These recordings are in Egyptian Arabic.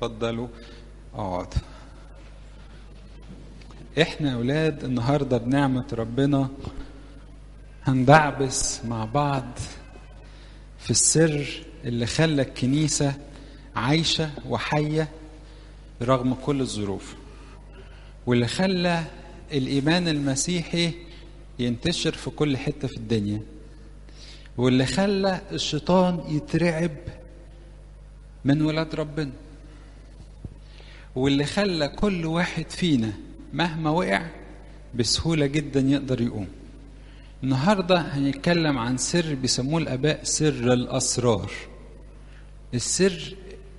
اتفضلوا اقعدوا احنا يا اولاد النهارده بنعمه ربنا هندعبس مع بعض في السر اللي خلى الكنيسه عايشه وحيه رغم كل الظروف واللي خلى الايمان المسيحي ينتشر في كل حته في الدنيا واللي خلى الشيطان يترعب من ولاد ربنا واللي خلى كل واحد فينا مهما وقع بسهوله جدا يقدر يقوم النهارده هنتكلم عن سر بيسموه الاباء سر الاسرار السر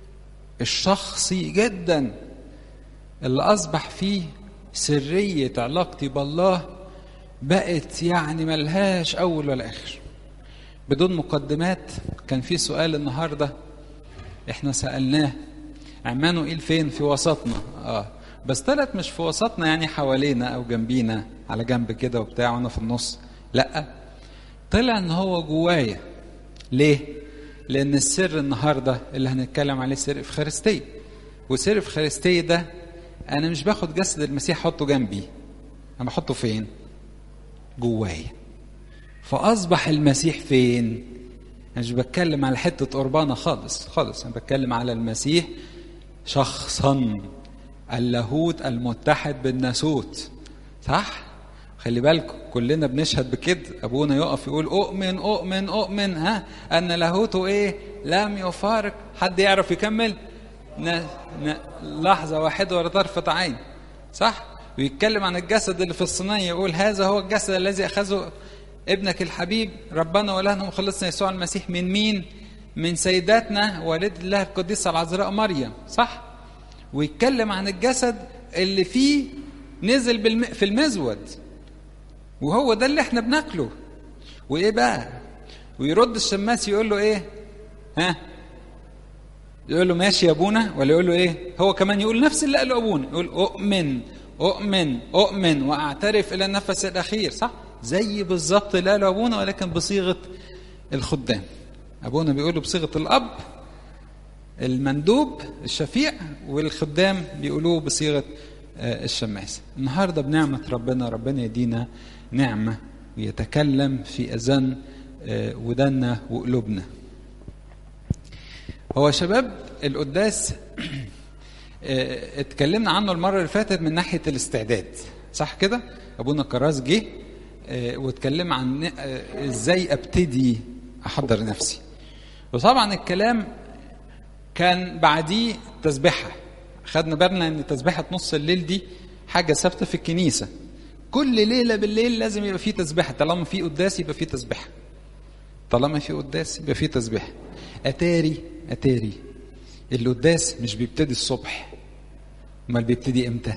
الشخصي جدا اللي اصبح فيه سريه علاقتي بالله بقت يعني ملهاش اول ولا اخر بدون مقدمات كان في سؤال النهارده احنا سالناه عمانوئيل فين في وسطنا اه بس طلعت مش في وسطنا يعني حوالينا او جنبينا على جنب كده وبتاع وانا في النص لا طلع ان هو جوايا ليه لان السر النهارده اللي هنتكلم عليه سر افخارستيه وسر افخارستيه ده انا مش باخد جسد المسيح احطه جنبي انا بحطه فين جوايا فاصبح المسيح فين انا مش بتكلم على حته قربانه خالص خالص انا بتكلم على المسيح شخصا اللاهوت المتحد بالناسوت صح خلي بالكم كلنا بنشهد بكده ابونا يقف يقول اؤمن اؤمن اؤمن ها ان لاهوته ايه لم يفارق حد يعرف يكمل ن... ن... لحظه واحده ولا طرفه عين صح ويتكلم عن الجسد اللي في الصينيه يقول هذا هو الجسد الذي اخذه ابنك الحبيب ربنا ولهنا مخلصنا يسوع المسيح من مين من سيداتنا والد الله القديسه العذراء مريم صح ويتكلم عن الجسد اللي فيه نزل بالم... في المزود وهو ده اللي احنا بناكله وايه بقى ويرد الشماس يقول له ايه ها يقول له ماشي يا ابونا ولا يقول له ايه هو كمان يقول نفس اللي قاله ابونا يقول اؤمن اؤمن اؤمن واعترف الى النفس الاخير صح زي بالظبط اللي قاله ابونا ولكن بصيغه الخدام ابونا بيقوله بصيغه الاب المندوب الشفيع والخدام بيقولوه بصيغه الشماس النهارده بنعمه ربنا ربنا يدينا نعمه ويتكلم في اذان ودنا وقلوبنا هو شباب القداس اتكلمنا عنه المره اللي فاتت من ناحيه الاستعداد صح كده ابونا كراس جه واتكلم عن ازاي ابتدي احضر نفسي وطبعا الكلام كان بعديه تسبيحه خدنا بالنا ان تسبيحه نص الليل دي حاجه ثابته في الكنيسه كل ليله بالليل لازم يبقى فيه تسبيحه طالما في قداس يبقى فيه تسبيحه طالما في قداس يبقى فيه تسبيحه اتاري اتاري القداس مش بيبتدي الصبح امال بيبتدي امتى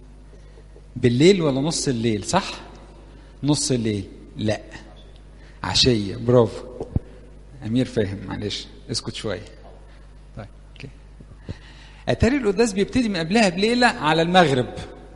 بالليل ولا نص الليل صح نص الليل لا عشيه برافو امير فاهم معلش اسكت شويه طيب اوكي اتاري القداس بيبتدي من قبلها بليله على المغرب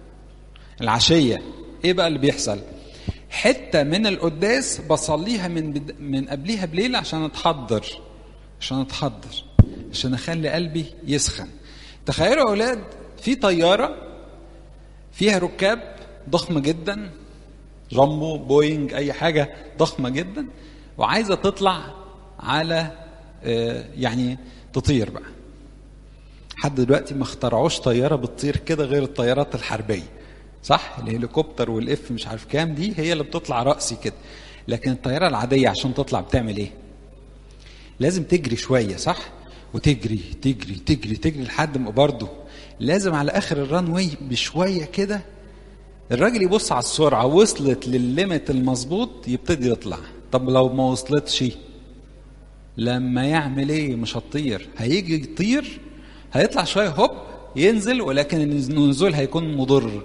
العشيه ايه بقى اللي بيحصل حته من القداس بصليها من بد... من قبلها بليله عشان اتحضر عشان اتحضر عشان اخلي قلبي يسخن تخيلوا يا اولاد في طياره فيها ركاب ضخمه جدا جامبو بوينج اي حاجه ضخمه جدا وعايزه تطلع على يعني تطير بقى حد دلوقتي ما اخترعوش طياره بتطير كده غير الطيارات الحربيه صح الهليكوبتر والاف مش عارف كام دي هي اللي بتطلع راسي كده لكن الطياره العاديه عشان تطلع بتعمل ايه لازم تجري شويه صح وتجري تجري تجري تجري لحد ما برضه لازم على اخر الران واي بشويه كده الراجل يبص على السرعه وصلت للليمت المظبوط يبتدي يطلع طب لو ما وصلتش لما يعمل ايه مش هتطير هيجي يطير هيطلع شويه هوب ينزل ولكن النزول هيكون مضر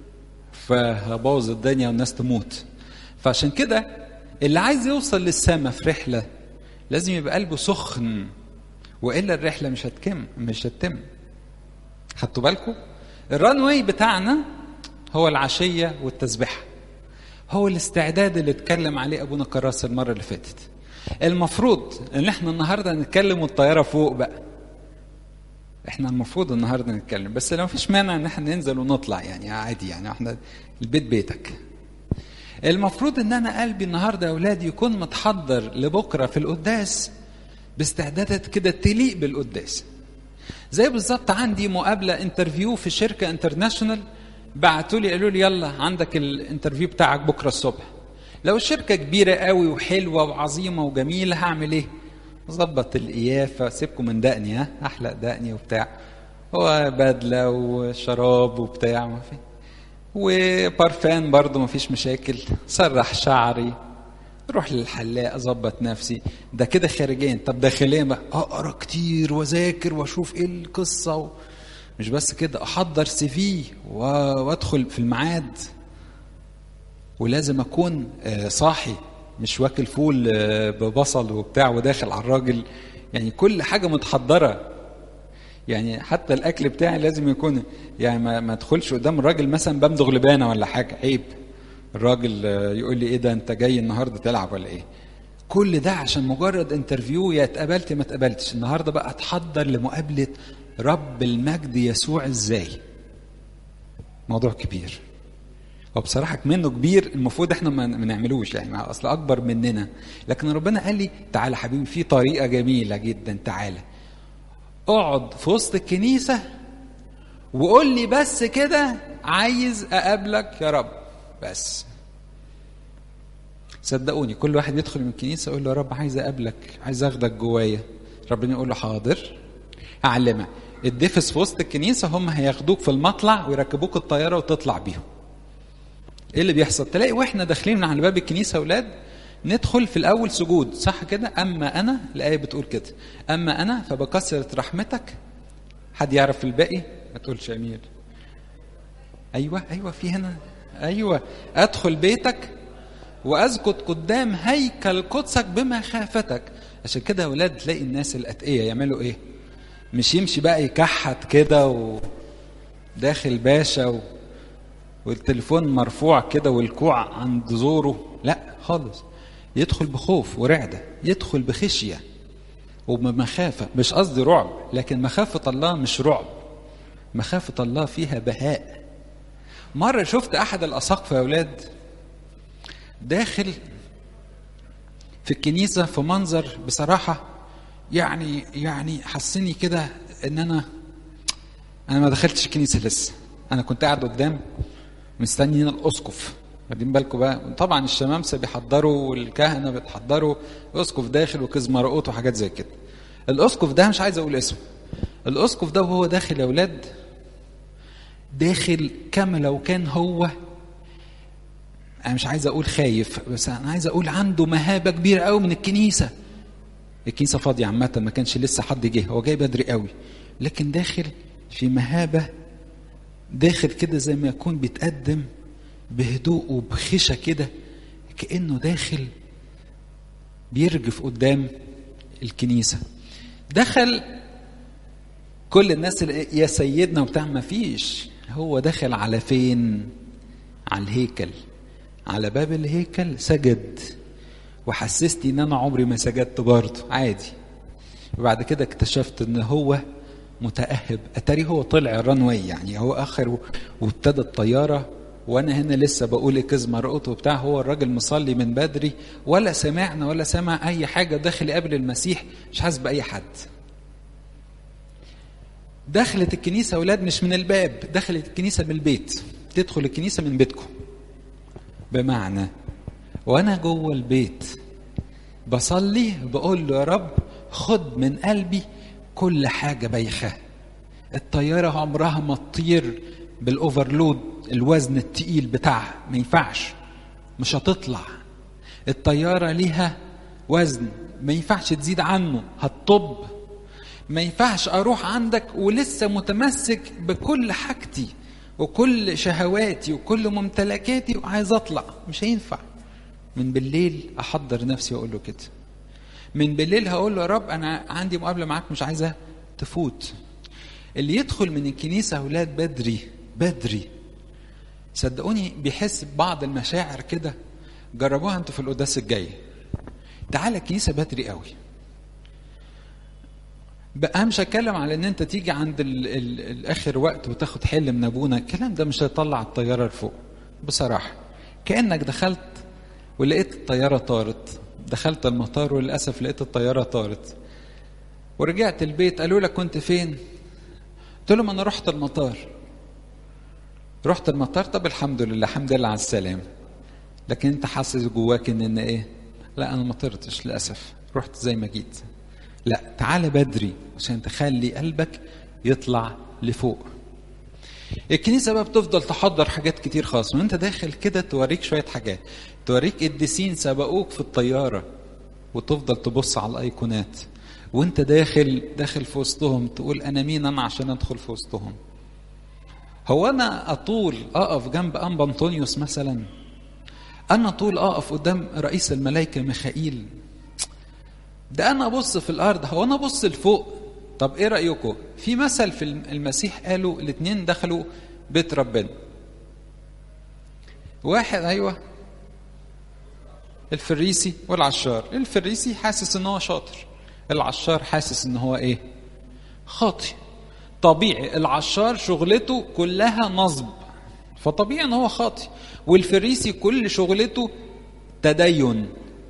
فهبوظ الدنيا والناس تموت فعشان كده اللي عايز يوصل للسما في رحله لازم يبقى قلبه سخن والا الرحله مش هتكم مش هتتم خدتوا بالكم الران واي بتاعنا هو العشيه والتسبيحه هو الاستعداد اللي اتكلم عليه ابونا كراس المره اللي فاتت المفروض ان احنا النهارده نتكلم والطياره فوق بقى احنا المفروض النهارده نتكلم بس لو مفيش مانع ان احنا ننزل ونطلع يعني عادي يعني احنا البيت بيتك المفروض ان انا قلبي النهارده يا اولادي يكون متحضر لبكره في القداس باستعدادات كده تليق بالقداس زي بالظبط عندي مقابله انترفيو في شركه انترناشونال بعتوا لي قالوا لي يلا عندك الانترفيو بتاعك بكره الصبح لو الشركه كبيره قوي وحلوه وعظيمه وجميله هعمل ايه ظبط القيافه سيبكم من دقني ها احلق دقني وبتاع هو بدله وشراب وبتاع ما في وبارفان برضه ما فيش مشاكل سرح شعري روح للحلاق اظبط نفسي ده كده خارجيا طب داخليا بقى اقرا كتير واذاكر واشوف ايه القصه و... مش بس كده احضر سي في وادخل في الميعاد ولازم اكون صاحي مش واكل فول ببصل وبتاع وداخل على الراجل يعني كل حاجه متحضره يعني حتى الاكل بتاعي لازم يكون يعني ما, ما ادخلش قدام الراجل مثلا بمضغ لبانه ولا حاجه عيب الراجل يقول لي ايه ده انت جاي النهارده تلعب ولا ايه كل ده عشان مجرد انترفيو يا اتقبلت ما اتقبلتش النهارده بقى اتحضر لمقابله رب المجد يسوع ازاي موضوع كبير وبصراحة منه كبير المفروض احنا ما نعملوش يعني اصل اكبر مننا لكن ربنا قال لي تعالى حبيبي في طريقة جميلة جدا تعالى اقعد في وسط الكنيسة وقول لي بس كده عايز اقابلك يا رب بس صدقوني كل واحد يدخل من الكنيسة يقول له يا رب عايز اقابلك عايز اخدك جوايا ربنا يقول له حاضر اعلمك الدفس في وسط الكنيسة هم هياخدوك في المطلع ويركبوك الطيارة وتطلع بيهم ايه اللي بيحصل تلاقي واحنا داخلين من على باب الكنيسه اولاد ندخل في الاول سجود صح كده اما انا الايه بتقول كده اما انا فبكثره رحمتك حد يعرف الباقي ما تقولش امير ايوه ايوه في هنا ايوه ادخل بيتك واسجد قدام هيكل قدسك بمخافتك عشان كده يا اولاد تلاقي الناس الاتقيه يعملوا ايه مش يمشي بقى يكحت كده وداخل باشا و... والتليفون مرفوع كده والكوع عند زوره لا خالص يدخل بخوف ورعده يدخل بخشيه وبمخافه مش قصدي رعب لكن مخافه الله مش رعب مخافه الله فيها بهاء مره شفت احد الاساقفه يا اولاد داخل في الكنيسه في منظر بصراحه يعني يعني حسني كده ان انا انا ما دخلتش الكنيسه لسه انا كنت قاعد قدام مستنيين الاسقف واخدين بالكم بقى طبعا الشمامسه بيحضروا والكهنه بتحضروا اسقف داخل وكز مرقوط وحاجات زي كده الاسقف ده مش عايز اقول اسمه الاسقف ده وهو داخل يا اولاد داخل كما لو كان هو انا مش عايز اقول خايف بس انا عايز اقول عنده مهابه كبيره قوي من الكنيسه الكنيسه فاضيه عامه ما كانش لسه حد جه هو جاي بدري قوي لكن داخل في مهابه داخل كده زي ما يكون بيتقدم بهدوء وبخشة كده كأنه داخل بيرجف قدام الكنيسة دخل كل الناس يا سيدنا وبتاع ما فيش هو دخل على فين على الهيكل على باب الهيكل سجد وحسستني ان انا عمري ما سجدت برضه عادي وبعد كده اكتشفت ان هو متأهب أتاري هو طلع الرنوي يعني هو آخر وابتدى الطيارة وأنا هنا لسه بقول كز مرقوط وبتاع هو الراجل مصلي من بدري ولا سمعنا ولا سمع أي حاجة داخل قبل المسيح مش حاسس بأي حد دخلت الكنيسة أولاد مش من الباب دخلت الكنيسة من البيت تدخل الكنيسة من بيتكم بمعنى وأنا جوه البيت بصلي بقول له يا رب خد من قلبي كل حاجة بايخة الطيارة عمرها ما تطير بالأوفرلود الوزن التقيل بتاعها ما ينفعش مش هتطلع الطيارة ليها وزن ما ينفعش تزيد عنه هتطب ما ينفعش أروح عندك ولسه متمسك بكل حاجتي وكل شهواتي وكل ممتلكاتي وعايز أطلع مش هينفع من بالليل أحضر نفسي وأقول له كده من بالليل هقول له يا رب انا عندي مقابله معاك مش عايزه تفوت اللي يدخل من الكنيسه اولاد بدري بدري صدقوني بيحس ببعض المشاعر كده جربوها انتوا في القداس الجاي تعالى الكنيسه بدري قوي بقى مش هتكلم على ان انت تيجي عند ال ال الاخر وقت وتاخد حل من ابونا الكلام ده مش هيطلع الطياره لفوق بصراحه كانك دخلت ولقيت الطياره طارت دخلت المطار وللاسف لقيت الطياره طارت ورجعت البيت قالوا لك كنت فين قلت لهم انا رحت المطار رحت المطار طب الحمد لله الحمد لله على السلامه لكن انت حاسس جواك ان ان ايه لا انا ما طرتش للاسف رحت زي ما جيت لا تعال بدري عشان تخلي قلبك يطلع لفوق الكنيسة بقى بتفضل تحضر حاجات كتير خالص وانت داخل كده توريك شوية حاجات توريك قديسين سبقوك في الطيارة وتفضل تبص على الايقونات وانت داخل داخل في وسطهم تقول انا مين انا عشان ادخل في وسطهم هو انا اطول اقف جنب انبا انطونيوس مثلا انا طول اقف قدام رئيس الملائكه ميخائيل ده انا ابص في الارض هو انا ابص لفوق طب ايه رايكم في مثل في المسيح قالوا الاثنين دخلوا بيت ربنا واحد ايوه الفريسي والعشار الفريسي حاسس ان هو شاطر العشار حاسس ان هو ايه خاطي طبيعي العشار شغلته كلها نصب فطبيعي ان هو خاطي والفريسي كل شغلته تدين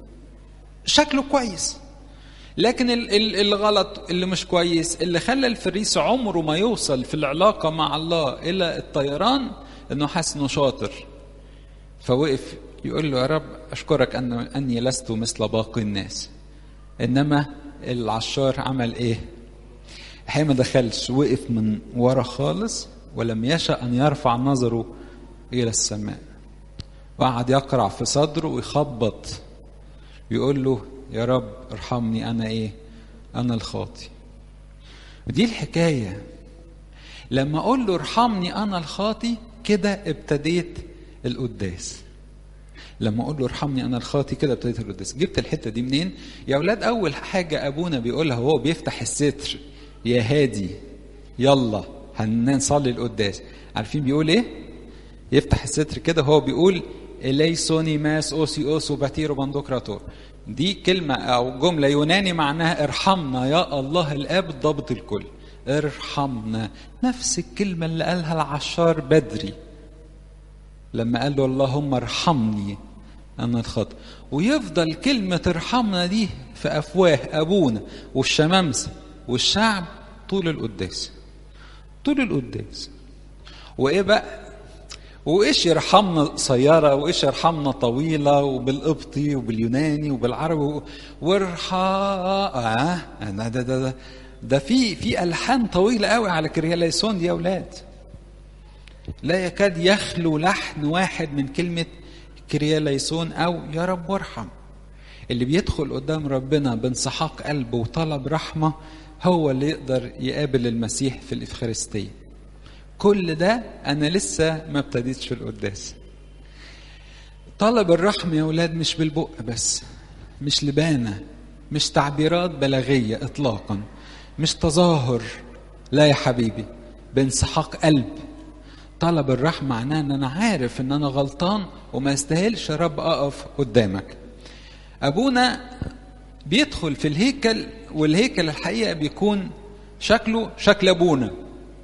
شكله كويس لكن الغلط اللي مش كويس اللي خلى الفريسي عمره ما يوصل في العلاقه مع الله الى الطيران انه حاسس انه شاطر فوقف يقول له يا رب اشكرك ان اني لست مثل باقي الناس انما العشار عمل ايه الحقيقه ما دخلش وقف من ورا خالص ولم يشأ ان يرفع نظره الى السماء وقعد يقرع في صدره ويخبط يقول له يا رب ارحمني انا ايه انا الخاطي ودي الحكايه لما اقول له ارحمني انا الخاطي كده ابتديت القداس لما اقول له ارحمني انا الخاطي كده ابتديت القداس جبت الحته دي منين يا اولاد اول حاجه ابونا بيقولها وهو بيفتح الستر يا هادي يلا هنصلي القداس عارفين بيقول ايه يفتح الستر كده هو بيقول إليسوني ماس أوسي أوسو باتيرو بندوكراتور دي كلمة أو جملة يوناني معناها ارحمنا يا الله الآب ضابط الكل ارحمنا نفس الكلمة اللي قالها العشار بدري لما قال له اللهم ارحمني أنا الخطأ ويفضل كلمة ارحمنا دي في أفواه أبونا والشمامسة والشعب طول القداس طول القداس وإيه بقى وايش يرحمنا قصيره وايش يرحمنا طويله وبالقبطي وباليوناني وبالعربي وارحا اه ده ده ده, ده في في الحان طويله قوي على كرياليسون دي يا اولاد لا يكاد يخلو لحن واحد من كلمه كرياليسون او يا رب وارحم اللي بيدخل قدام ربنا بانسحاق قلبه وطلب رحمه هو اللي يقدر يقابل المسيح في الافخارستيه كل ده انا لسه ما ابتديتش في القداس طلب الرحمه يا اولاد مش بالبق بس مش لبانه مش تعبيرات بلاغيه اطلاقا مش تظاهر لا يا حبيبي بانسحاق قلب طلب الرحمه معناه ان انا عارف ان انا غلطان وما استاهلش يا رب اقف قدامك ابونا بيدخل في الهيكل والهيكل الحقيقه بيكون شكله شكل ابونا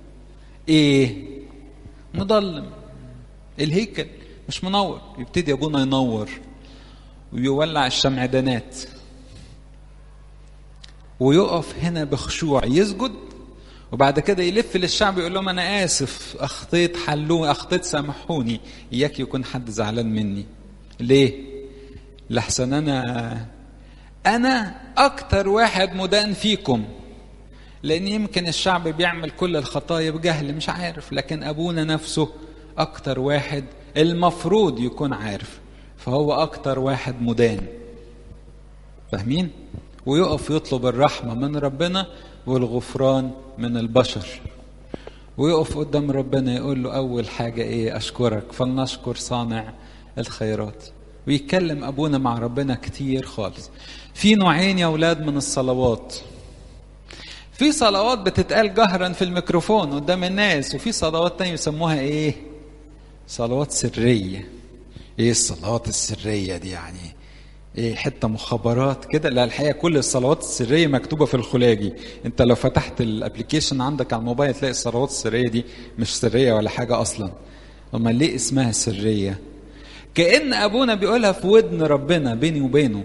ايه مظلم الهيكل مش منور يبتدي ابونا ينور ويولع الشمعدانات ويقف هنا بخشوع يسجد وبعد كده يلف للشعب يقول لهم انا اسف اخطيت حلوني اخطيت سامحوني اياك يكون حد زعلان مني ليه لحسن انا انا اكتر واحد مدان فيكم لان يمكن الشعب بيعمل كل الخطايا بجهل مش عارف لكن ابونا نفسه اكتر واحد المفروض يكون عارف فهو اكتر واحد مدان فاهمين ويقف يطلب الرحمه من ربنا والغفران من البشر ويقف قدام ربنا يقول له اول حاجه ايه اشكرك فلنشكر صانع الخيرات ويتكلم ابونا مع ربنا كتير خالص في نوعين يا اولاد من الصلوات في صلوات بتتقال جهرا في الميكروفون قدام الناس وفي صلوات تانية يسموها ايه صلوات سرية ايه الصلوات السرية دي يعني ايه حته مخابرات كده لا الحقيقه كل الصلوات السريه مكتوبه في الخلاجي انت لو فتحت الابلكيشن عندك على الموبايل تلاقي الصلوات السريه دي مش سريه ولا حاجه اصلا امال ليه اسمها سريه كان ابونا بيقولها في ودن ربنا بيني وبينه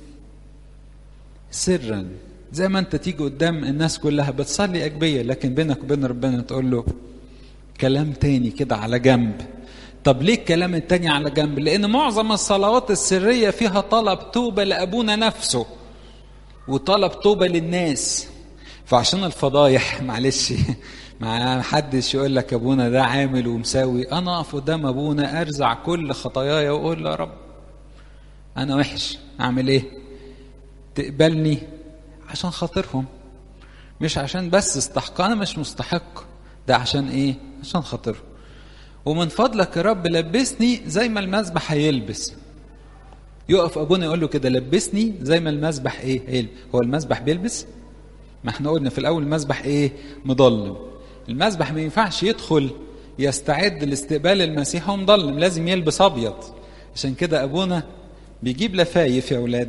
سرا زي ما انت تيجي قدام الناس كلها بتصلي اجبيه لكن بينك وبين ربنا تقول له كلام تاني كده على جنب طب ليه الكلام التاني على جنب لان معظم الصلوات السريه فيها طلب توبه لابونا نفسه وطلب توبه للناس فعشان الفضايح معلش ما حدش يقول لك ابونا ده عامل ومساوي انا اقف قدام ابونا ارزع كل خطاياي واقول له يا رب انا وحش اعمل ايه تقبلني عشان خاطرهم مش عشان بس استحق انا مش مستحق ده عشان ايه عشان خاطرهم ومن فضلك يا رب لبسني زي ما المذبح هيلبس يقف ابونا يقول له كده لبسني زي ما المذبح ايه هيلبس هو المذبح بيلبس ما احنا قلنا في الاول المذبح ايه مضلم المذبح ما ينفعش يدخل يستعد لاستقبال المسيح هو مضلم لازم يلبس ابيض عشان كده ابونا بيجيب لفايف يا اولاد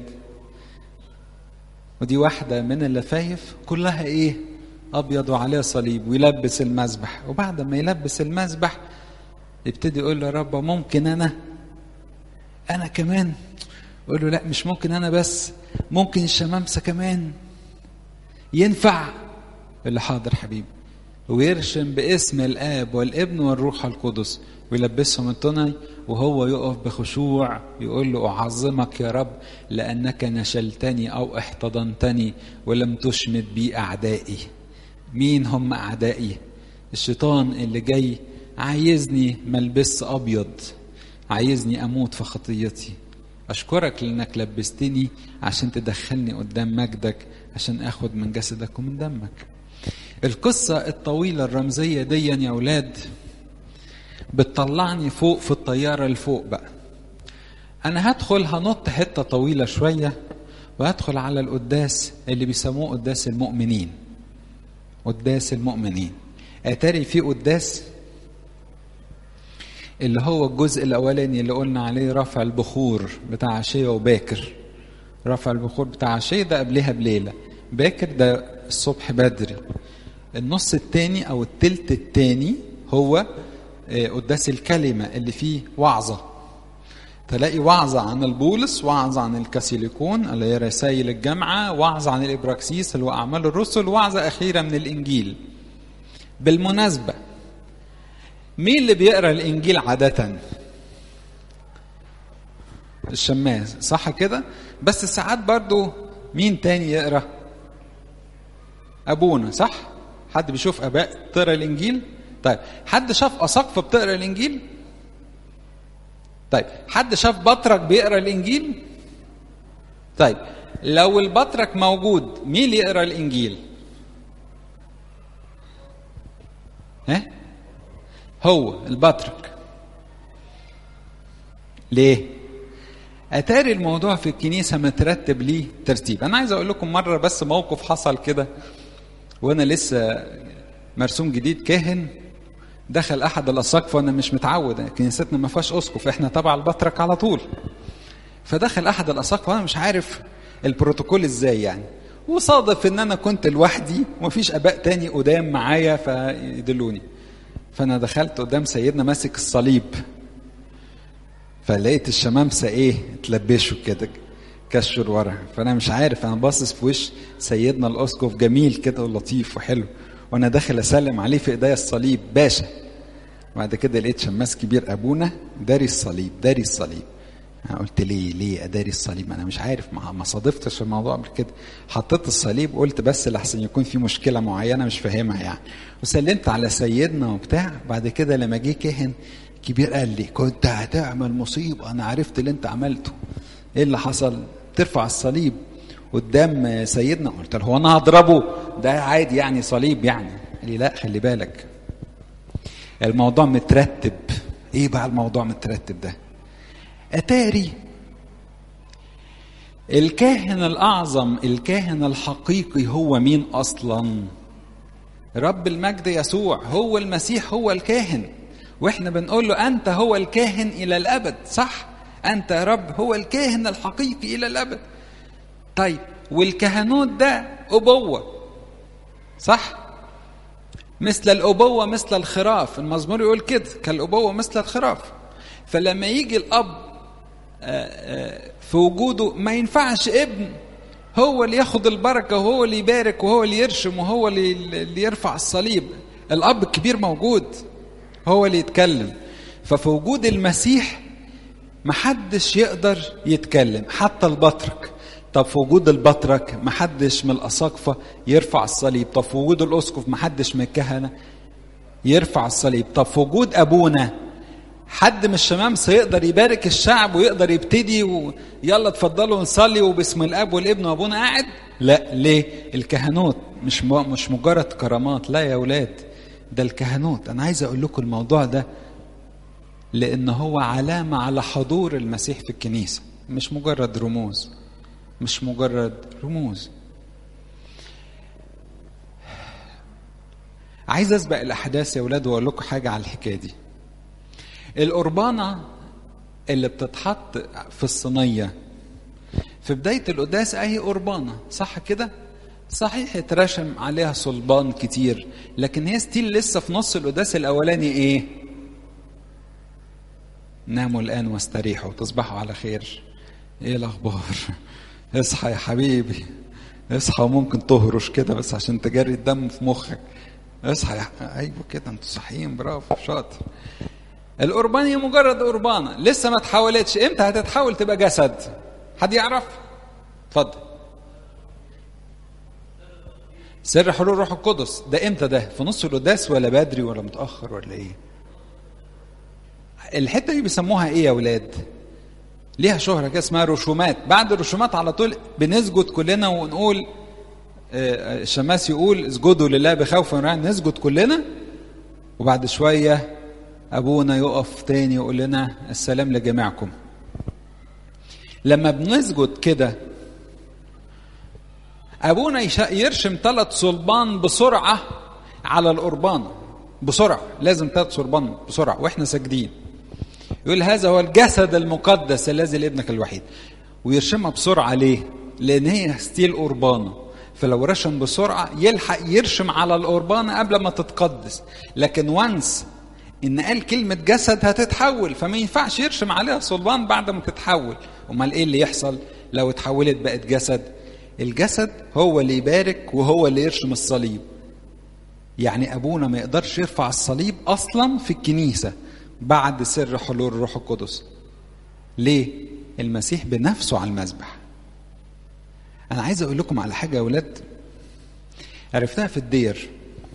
ودي واحدة من اللفايف كلها ايه ابيض وعليها صليب ويلبس المذبح وبعد ما يلبس المذبح يبتدي يقول له يا رب ممكن انا انا كمان يقول له لا مش ممكن انا بس ممكن الشمامسه كمان ينفع اللي حاضر حبيبي ويرشم باسم الاب والابن والروح القدس ويلبسهم التني وهو يقف بخشوع يقول له اعظمك يا رب لانك نشلتني او احتضنتني ولم تشمت بي اعدائي مين هم اعدائي الشيطان اللي جاي عايزني ملبس ابيض عايزني اموت في خطيتي اشكرك لانك لبستني عشان تدخلني قدام مجدك عشان اخد من جسدك ومن دمك القصة الطويلة الرمزية دي يا أولاد بتطلعني فوق في الطيارة لفوق بقى أنا هدخل هنط حتة طويلة شوية وهدخل على القداس اللي بيسموه قداس المؤمنين قداس المؤمنين اتاري في قداس اللي هو الجزء الاولاني اللي قلنا عليه رفع البخور بتاع عشيه وباكر رفع البخور بتاع عشيه ده قبلها بليله باكر ده الصبح بدري النص التاني او التلت التاني هو قداس الكلمه اللي فيه وعظه تلاقي وعظة عن البولس وعظة عن الكاسيليكون اللي هي رسائل الجامعة وعظة عن الإبراكسيس اللي هو أعمال الرسل وعظة أخيرة من الإنجيل بالمناسبة مين اللي بيقرأ الإنجيل عادة الشماس صح كده بس ساعات برضو مين تاني يقرأ أبونا صح حد بيشوف أباء تقرأ الإنجيل طيب حد شاف أساقفة بتقرأ الإنجيل طيب حد شاف بطرك بيقرا الانجيل طيب لو البطرك موجود مين اللي يقرا الانجيل ها هو البطرك ليه اتاري الموضوع في الكنيسه مترتب ليه ترتيب انا عايز اقول لكم مره بس موقف حصل كده وانا لسه مرسوم جديد كاهن دخل احد الاساقفه وانا مش متعود كنيستنا ما فيهاش اسقف احنا تبع البطرك على طول فدخل احد الاساقفه وانا مش عارف البروتوكول ازاي يعني وصادف ان انا كنت لوحدي ومفيش اباء تاني قدام معايا فيدلوني فانا دخلت قدام سيدنا ماسك الصليب فلقيت الشمامسه ايه اتلبشوا كده كشوا ورا فانا مش عارف انا باصص في وش سيدنا الاسقف جميل كده ولطيف وحلو وانا داخل اسلم عليه في ايديا الصليب باشا بعد كده لقيت شماس كبير ابونا داري الصليب داري الصليب انا قلت ليه ليه اداري الصليب انا مش عارف ما, ما صادفتش الموضوع قبل كده حطيت الصليب قلت بس لحسن يكون في مشكله معينه مش فاهمها يعني وسلمت على سيدنا وبتاع بعد كده لما جه كهن كبير قال لي كنت هتعمل مصيبه انا عرفت اللي انت عملته ايه اللي حصل ترفع الصليب قدام سيدنا قلت له هو انا هضربه ده عادي يعني صليب يعني قال لي لا خلي بالك الموضوع مترتب ايه بقى الموضوع مترتب ده اتاري الكاهن الاعظم الكاهن الحقيقي هو مين اصلا رب المجد يسوع هو المسيح هو الكاهن واحنا بنقول له انت هو الكاهن الى الابد صح انت يا رب هو الكاهن الحقيقي الى الابد طيب والكهنوت ده ابوه صح مثل الابوه مثل الخراف المزمور يقول كده كالابوه مثل الخراف فلما يجي الاب في وجوده ما ينفعش ابن هو اللي ياخد البركة وهو اللي يبارك وهو اللي يرشم وهو اللي يرفع الصليب الأب الكبير موجود هو اللي يتكلم ففي وجود المسيح محدش يقدر يتكلم حتى البطرك طب في وجود البطرك محدش من الأساقفة يرفع الصليب طب في وجود الأسقف محدش من الكهنة يرفع الصليب طب في وجود أبونا حد من الشمامسة يقدر يبارك الشعب ويقدر يبتدي ويلا اتفضلوا نصلي وباسم الاب والابن وابونا قاعد لا ليه الكهنوت مش مش مجرد كرامات لا يا اولاد ده الكهنوت انا عايز اقول لكم الموضوع ده لان هو علامه على حضور المسيح في الكنيسه مش مجرد رموز مش مجرد رموز عايز اسبق الاحداث يا اولاد واقول لكم حاجه على الحكايه دي القربانة اللي بتتحط في الصينية في بداية القداس أهي قربانة صح كده؟ صحيح اترشم عليها صلبان كتير لكن هي ستيل لسه في نص القداس الأولاني إيه؟ ناموا الآن واستريحوا تصبحوا على خير إيه الأخبار؟ اصحى يا حبيبي اصحى وممكن تهرش كده بس عشان تجري الدم في مخك اصحى يا ايوه كده انتوا صاحيين برافو شاطر القربان هي مجرد قربانه لسه ما اتحولتش امتى هتتحول تبقى جسد حد يعرف اتفضل سر حلول روح القدس ده امتى ده في نص القداس ولا بدري ولا متاخر ولا ايه الحته دي بيسموها ايه يا اولاد ليها شهره كده اسمها رسومات بعد الرسومات على طول بنسجد كلنا ونقول الشماس يقول اسجدوا لله بخوف ورعب نسجد كلنا وبعد شويه ابونا يقف تاني يقول لنا السلام لجميعكم لما بنسجد كده ابونا يرشم ثلاث صلبان بسرعه على القربان بسرعه لازم ثلاث صلبان بسرعه واحنا ساجدين يقول هذا هو الجسد المقدس الذي لابنك الوحيد ويرشمها بسرعه ليه لان هي ستيل قربانه فلو رشم بسرعه يلحق يرشم على القربانه قبل ما تتقدس لكن وانس ان قال كلمه جسد هتتحول فما ينفعش يرشم عليها صلبان بعد ما تتحول امال ايه اللي يحصل لو اتحولت بقت جسد الجسد هو اللي يبارك وهو اللي يرشم الصليب يعني ابونا ما يقدرش يرفع الصليب اصلا في الكنيسه بعد سر حلول الروح القدس ليه المسيح بنفسه على المذبح انا عايز اقول لكم على حاجه يا اولاد عرفتها في الدير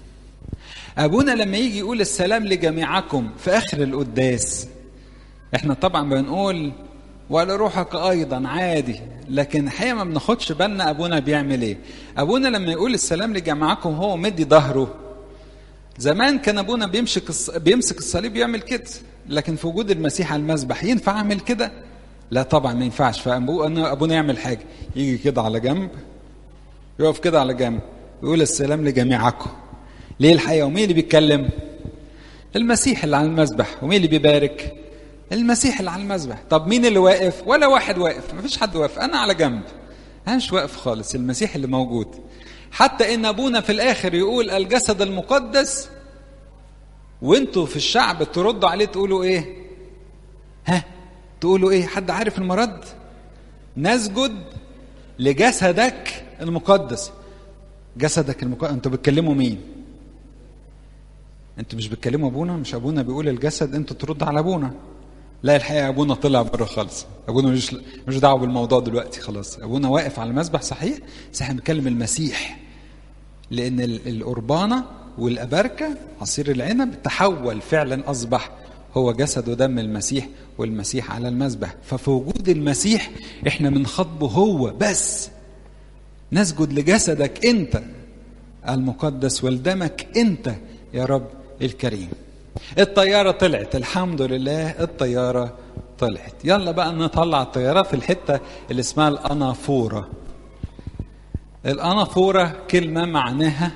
ابونا لما يجي يقول السلام لجميعكم في اخر القداس احنا طبعا بنقول ولروحك ايضا عادي لكن الحقيقه ما بناخدش بالنا ابونا بيعمل ايه ابونا لما يقول السلام لجماعكم هو مدي ظهره زمان كان ابونا بيمسك بيمسك الصليب يعمل كده لكن في وجود المسيح على المذبح ينفع اعمل كده لا طبعا ما ينفعش فابونا يعمل حاجه يجي كده على جنب يقف كده على جنب يقول السلام لجميعكم ليه الحقيقه ومين اللي بيتكلم المسيح اللي على المذبح ومين اللي بيبارك المسيح اللي على المذبح طب مين اللي واقف ولا واحد واقف مفيش حد واقف انا على جنب انا مش واقف خالص المسيح اللي موجود حتى ان ابونا في الاخر يقول الجسد المقدس وانتوا في الشعب تردوا عليه تقولوا ايه ها تقولوا ايه حد عارف المرد نسجد لجسدك المقدس جسدك المقدس انتوا بتكلموا مين انتوا مش بتكلموا ابونا مش ابونا بيقول الجسد انتوا ترد على ابونا لا الحقيقه ابونا طلع بره خالص ابونا مش مش دعوه بالموضوع دلوقتي خلاص ابونا واقف على المسبح صحيح بس احنا بنتكلم المسيح لان القربانه والابركه عصير العنب تحول فعلا اصبح هو جسد ودم المسيح والمسيح على المذبح ففي وجود المسيح احنا بنخاطبه هو بس نسجد لجسدك انت المقدس ولدمك انت يا رب الكريم الطيارة طلعت الحمد لله الطيارة طلعت يلا بقى نطلع الطيارة في الحتة اللي اسمها الأنافورة الأنافورة كلمة معناها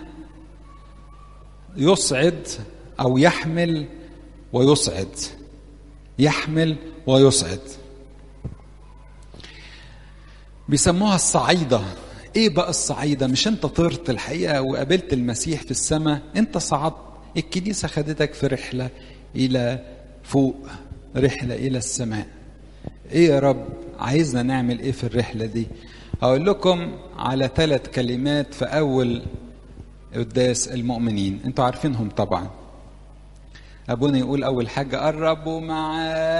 يصعد أو يحمل ويصعد يحمل ويصعد بيسموها الصعيدة ايه بقى الصعيدة مش انت طرت الحقيقة وقابلت المسيح في السماء انت صعدت الكنيسة خدتك في رحلة الى فوق رحلة الى السماء ايه يا رب عايزنا نعمل ايه في الرحلة دي هقول لكم على ثلاث كلمات في اول قداس المؤمنين انتوا عارفينهم طبعا ابونا يقول اول حاجة قربوا مع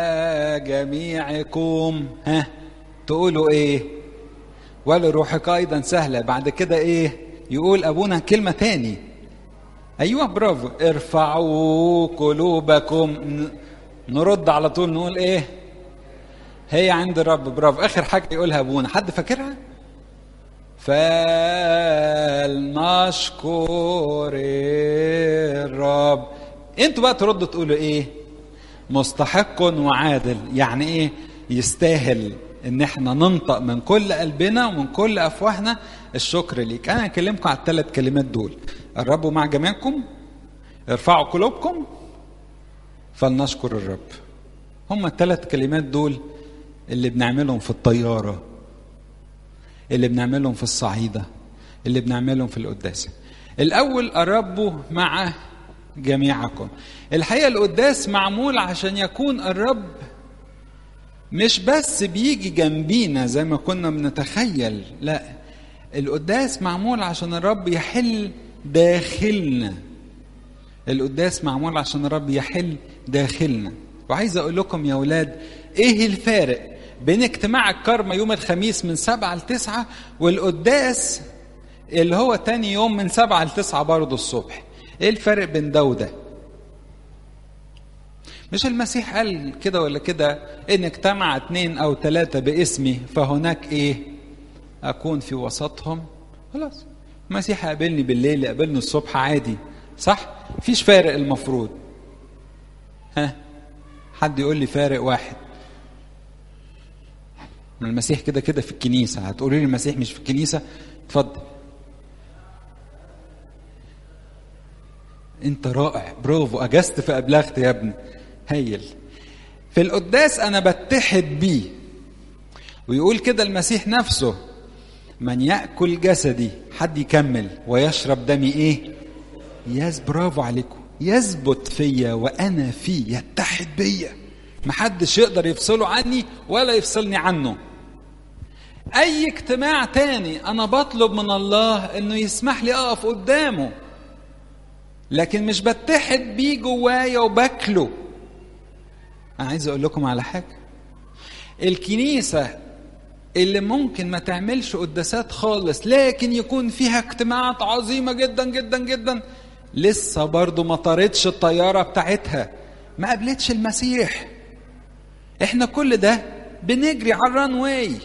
جميعكم ها تقولوا ايه ولروحك ايضا سهلة بعد كده ايه يقول ابونا كلمة تاني ايوه برافو ارفعوا قلوبكم نرد على طول نقول ايه هي عند الرب برافو اخر حاجه يقولها ابونا حد فاكرها فلنشكر الرب انتوا بقى تردوا تقولوا ايه مستحق وعادل يعني ايه يستاهل ان احنا ننطق من كل قلبنا ومن كل افواهنا الشكر ليك انا هكلمكم على الثلاث كلمات دول قربوا مع جميعكم ارفعوا قلوبكم فلنشكر الرب هم الثلاث كلمات دول اللي بنعملهم في الطيارة اللي بنعملهم في الصعيدة اللي بنعملهم في القداسة الأول قربوا مع جميعكم الحقيقة القداس معمول عشان يكون الرب مش بس بيجي جنبينا زي ما كنا بنتخيل لا القداس معمول عشان الرب يحل داخلنا القداس معمول عشان الرب يحل داخلنا وعايز اقول لكم يا اولاد ايه الفارق بين اجتماع الكرمة يوم الخميس من سبعة لتسعة والقداس اللي هو تاني يوم من سبعة لتسعة برضه الصبح ايه الفرق بين ده وده مش المسيح قال كده ولا كده ان اجتمع اتنين او ثلاثة باسمي فهناك ايه اكون في وسطهم خلاص المسيح قابلني بالليل قابلني الصبح عادي صح مفيش فارق المفروض ها حد يقول لي فارق واحد المسيح كده كده في الكنيسة هتقولي لي المسيح مش في الكنيسة اتفضل انت رائع برافو اجزت فابلغت يا ابني هيل في القداس انا بتحد بيه ويقول كده المسيح نفسه من ياكل جسدي حد يكمل ويشرب دمي ايه ياس برافو عليكم يثبت فيا وانا فيه يتحد بيا محدش يقدر يفصله عني ولا يفصلني عنه اي اجتماع تاني انا بطلب من الله انه يسمح لي اقف قدامه لكن مش بتحد بيه جوايا وباكله انا عايز اقول لكم على حاجه الكنيسه اللي ممكن ما تعملش قداسات خالص لكن يكون فيها اجتماعات عظيمه جدا جدا جدا لسه برضه ما طارتش الطياره بتاعتها ما قابلتش المسيح احنا كل ده بنجري على الران واي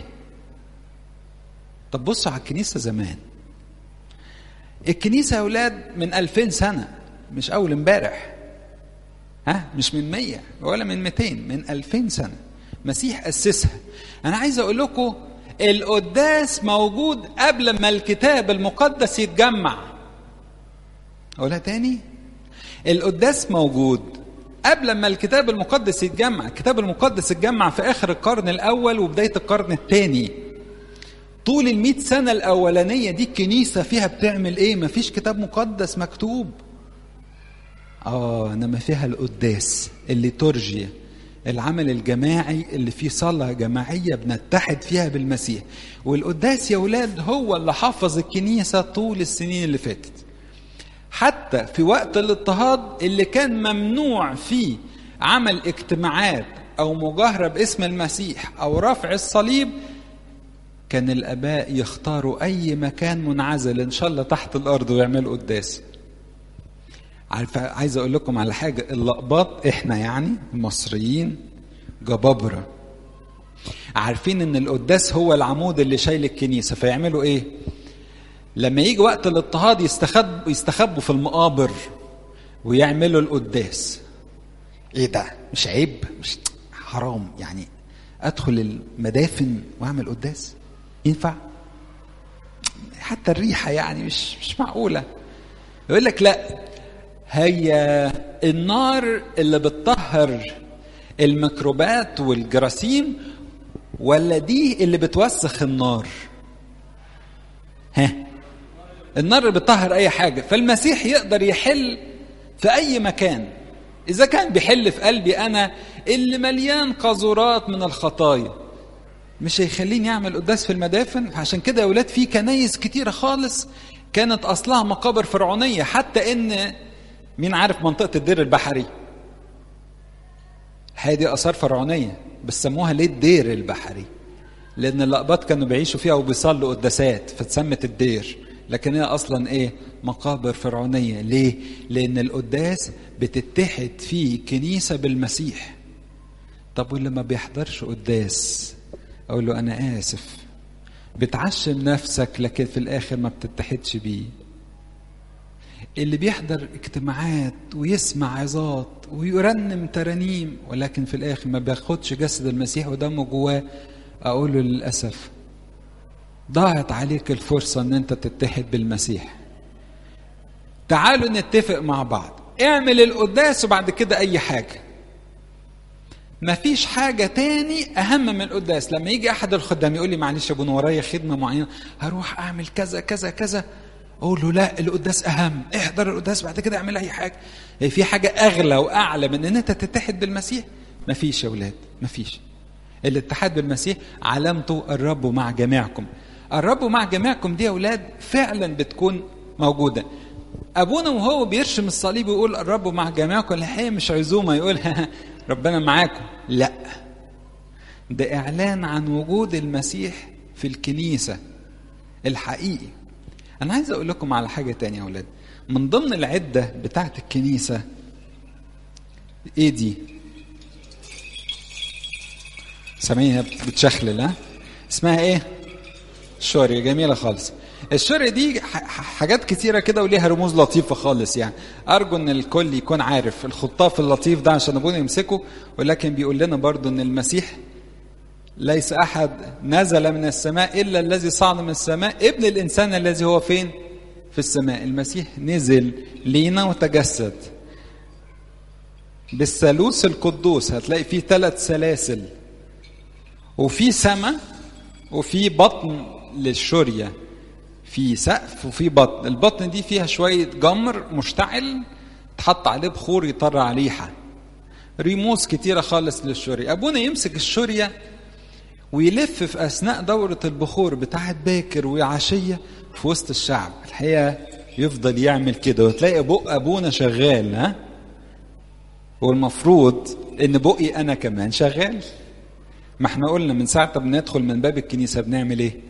طب بصوا على الكنيسه زمان الكنيسه يا اولاد من 2000 سنه مش اول امبارح ها مش من 100 ولا من 200 من 2000 سنه مسيح اسسها انا عايز اقول لكم القداس موجود قبل ما الكتاب المقدس يتجمع اقولها تاني القداس موجود قبل ما الكتاب المقدس يتجمع الكتاب المقدس اتجمع في اخر القرن الاول وبدايه القرن الثاني طول المئة سنة الأولانية دي الكنيسة فيها بتعمل إيه؟ مفيش كتاب مقدس مكتوب. آه إنما فيها القداس الليتورجيا العمل الجماعي اللي فيه صلاة جماعية بنتحد فيها بالمسيح. والقداس يا ولاد هو اللي حفظ الكنيسة طول السنين اللي فاتت. حتى في وقت الاضطهاد اللي كان ممنوع فيه عمل اجتماعات أو مجاهرة باسم المسيح أو رفع الصليب كان الاباء يختاروا اي مكان منعزل ان شاء الله تحت الارض ويعملوا قداس عارف عايز اقول لكم على حاجه اللقباط احنا يعني المصريين جبابره عارفين ان القداس هو العمود اللي شايل الكنيسه فيعملوا ايه لما يجي وقت الاضطهاد يستخبوا يستخبوا في المقابر ويعملوا القداس ايه ده مش عيب مش حرام يعني ادخل المدافن واعمل قداس ينفع حتى الريحة يعني مش مش معقولة يقول لك لا هي النار اللي بتطهر الميكروبات والجراثيم ولا دي اللي بتوسخ النار ها النار بتطهر اي حاجه فالمسيح يقدر يحل في اي مكان اذا كان بيحل في قلبي انا اللي مليان قاذورات من الخطايا مش هيخليني اعمل قداس في المدافن عشان كده يا ولاد في كنايس كتيره خالص كانت اصلها مقابر فرعونيه حتى ان مين عارف منطقه الدير البحري هي دي اثار فرعونيه بس سموها ليه الدير البحري لان الاقباط كانوا بيعيشوا فيها وبيصلوا قداسات فتسمت الدير لكن هي اصلا ايه مقابر فرعونيه ليه لان القداس بتتحد فيه كنيسه بالمسيح طب واللي ما بيحضرش قداس اقول له انا اسف بتعشم نفسك لكن في الاخر ما بتتحدش بيه اللي بيحضر اجتماعات ويسمع عظات ويرنم ترانيم ولكن في الاخر ما بياخدش جسد المسيح ودمه جواه اقول له للاسف ضاعت عليك الفرصة ان انت تتحد بالمسيح تعالوا نتفق مع بعض اعمل القداس وبعد كده اي حاجة مفيش حاجة تاني أهم من القداس لما يجي أحد الخدام يقول لي معلش يا ابونا ورايا خدمة معينة هروح أعمل كذا كذا كذا أقول له لا القداس أهم احضر القداس بعد كده اعمل أي حاجة في حاجة أغلى وأعلى من إن أنت تتحد بالمسيح مفيش يا ولاد مفيش الاتحاد بالمسيح علامته الرب مع جميعكم الرب مع جميعكم دي يا اولاد فعلا بتكون موجوده ابونا وهو بيرشم الصليب ويقول الرب مع جميعكم الحقيقه مش عزومه يقول ربنا معاكم لا ده اعلان عن وجود المسيح في الكنيسه الحقيقي انا عايز اقول لكم على حاجه تانية يا اولاد من ضمن العده بتاعت الكنيسه ايه دي سامعينها بتشخلل ها اسمها ايه الشورية جميلة خالص الشورية دي حاجات كتيرة كده وليها رموز لطيفة خالص يعني أرجو إن الكل يكون عارف الخطاف اللطيف ده عشان أبونا يمسكه ولكن بيقول لنا برضو إن المسيح ليس أحد نزل من السماء إلا الذي صعد من السماء ابن الإنسان الذي هو فين؟ في السماء المسيح نزل لينا وتجسد بالثالوث القدوس هتلاقي فيه ثلاث سلاسل وفي سماء وفي بطن للشورية في سقف وفي بطن البطن دي فيها شوية جمر مشتعل تحط عليه بخور يطلع ريحة ريموز كتيرة خالص للشورية أبونا يمسك الشورية ويلف في أثناء دورة البخور بتاعت باكر وعشية في وسط الشعب الحقيقة يفضل يعمل كده وتلاقي بق أبونا شغال ها والمفروض إن بقي أنا كمان شغال ما احنا قلنا من ساعة ما بندخل من باب الكنيسة بنعمل ايه؟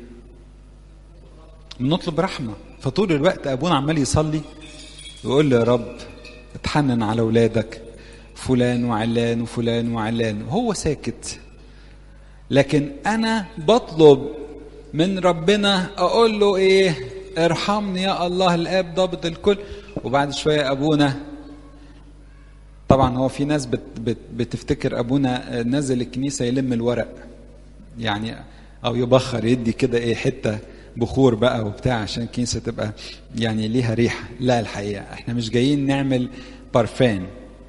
بنطلب رحمة فطول الوقت أبونا عمال يصلي ويقول له يا رب اتحنن على أولادك فلان وعلان وفلان وعلان وهو ساكت لكن أنا بطلب من ربنا أقول له إيه ارحمني يا الله الآب ضابط الكل وبعد شوية أبونا طبعا هو في ناس بت بت بتفتكر ابونا نازل الكنيسه يلم الورق يعني او يبخر يدي كده ايه حته بخور بقى وبتاع عشان الكنيسه تبقى يعني ليها ريحه لا الحقيقه احنا مش جايين نعمل بارفان